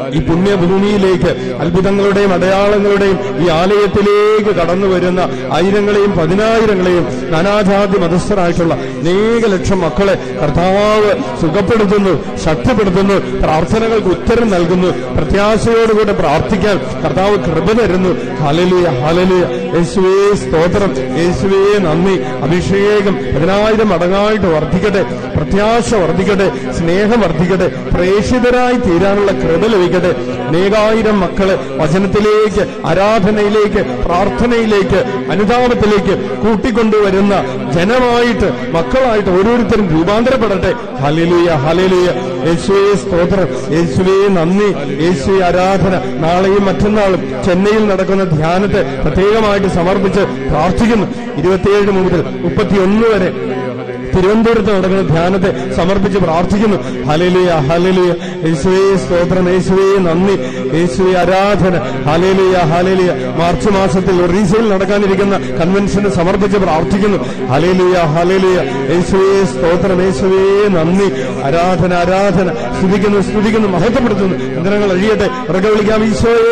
ഈ പുണ്യഭൂമിയിലേക്ക് അത്ഭുതങ്ങളുടെയും അടയാളങ്ങളുടെയും ഈ ആലയത്തിലേക്ക് കടന്നു വരുന്ന ആയിരങ്ങളെയും പതിനായിരങ്ങളെയും നാനാജാതി മതസ്ഥരായിട്ടുള്ള അനേക ലക്ഷം മക്കളെ കർത്താവ് സുഖപ്പെടുത്തുന്നു ശക്തിപ്പെടുത്തുന്നു പ്രാർത്ഥനകൾക്ക് ഉത്തരം നൽകുന്നു പ്രത്യാശയോടുകൂടെ പ്രാർത്ഥിക്കാൻ കർത്താവ് കൃപ തരുന്നു ഹലലിയ ഹലലിയ യേശുവേ സ്തോത്രം യേശുവേ നന്ദി അഭിഷേകം പതിനായിരം മടങ്ങായിട്ട് വർദ്ധിക്കട്ടെ പ്രത്യാശ വർദ്ധിക്കട്ടെ സ്നേഹം വർദ്ധിക്കട്ടെ പ്രേഷിതരായി തീരാനുള്ള കൃപ ലഭിക്കട്ടെ അനേകായിരം മക്കളെ വചനത്തിലേക്ക് ആരാധനയിലേക്ക് പ്രാർത്ഥനയിലേക്ക് അനുതാപത്തിലേക്ക് കൂട്ടിക്കൊണ്ടുവരുന്ന ജനമായിട്ട് മക്കളായിട്ട് ഓരോരുത്തരും രൂപാന്തരപ്പെടട്ടെ ഹലലുയ ഹലലുയ യേശുവേ സ്തോത്രം യേശുവേ നന്ദി യേശുവേ ആരാധന നാളെയും മറ്റന്നാളും ചെന്നൈയിൽ നടക്കുന്ന ധ്യാനത്തെ പ്രത്യേകമായിട്ട് സമർപ്പിച്ച് പ്രാർത്ഥിക്കുന്നു ഇരുപത്തിയേഴ് മുതൽ മുപ്പത്തിയൊന്ന് വരെ തിരുവനന്തപുരത്ത് നടക്കുന്ന ധ്യാനത്തെ സമർപ്പിച്ച് പ്രാർത്ഥിക്കുന്നു ഹലലിയ ഹലലിയ യേശുവേ സ്തോത്രം യേശുവേ നന്ദി യേശുവേ ആരാധന ഹലലിയ ഹലലിയ മാർച്ച് മാസത്തിൽ ഒറീസയിൽ നടക്കാനിരിക്കുന്ന കൺവെൻഷന് സമർപ്പിച്ച് പ്രാർത്ഥിക്കുന്നു ഹലലിയ ഹലലിയ യേശുവേ സ്തോത്രം യേശുവേ നന്ദി ആരാധന ആരാധന സ്തുതിക്കുന്നു സ്തുതിക്കുന്നു മഹത്വപ്പെടുത്തുന്നു യന്ത്രങ്ങൾ അഴിയട്ടെ ഉറക്കെ വിളിക്കാം ഈശോയേ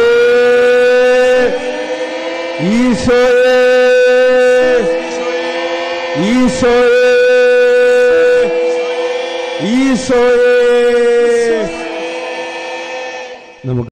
ഈശോയേ ഈശോയേ ഈശോയേ നമുക്ക്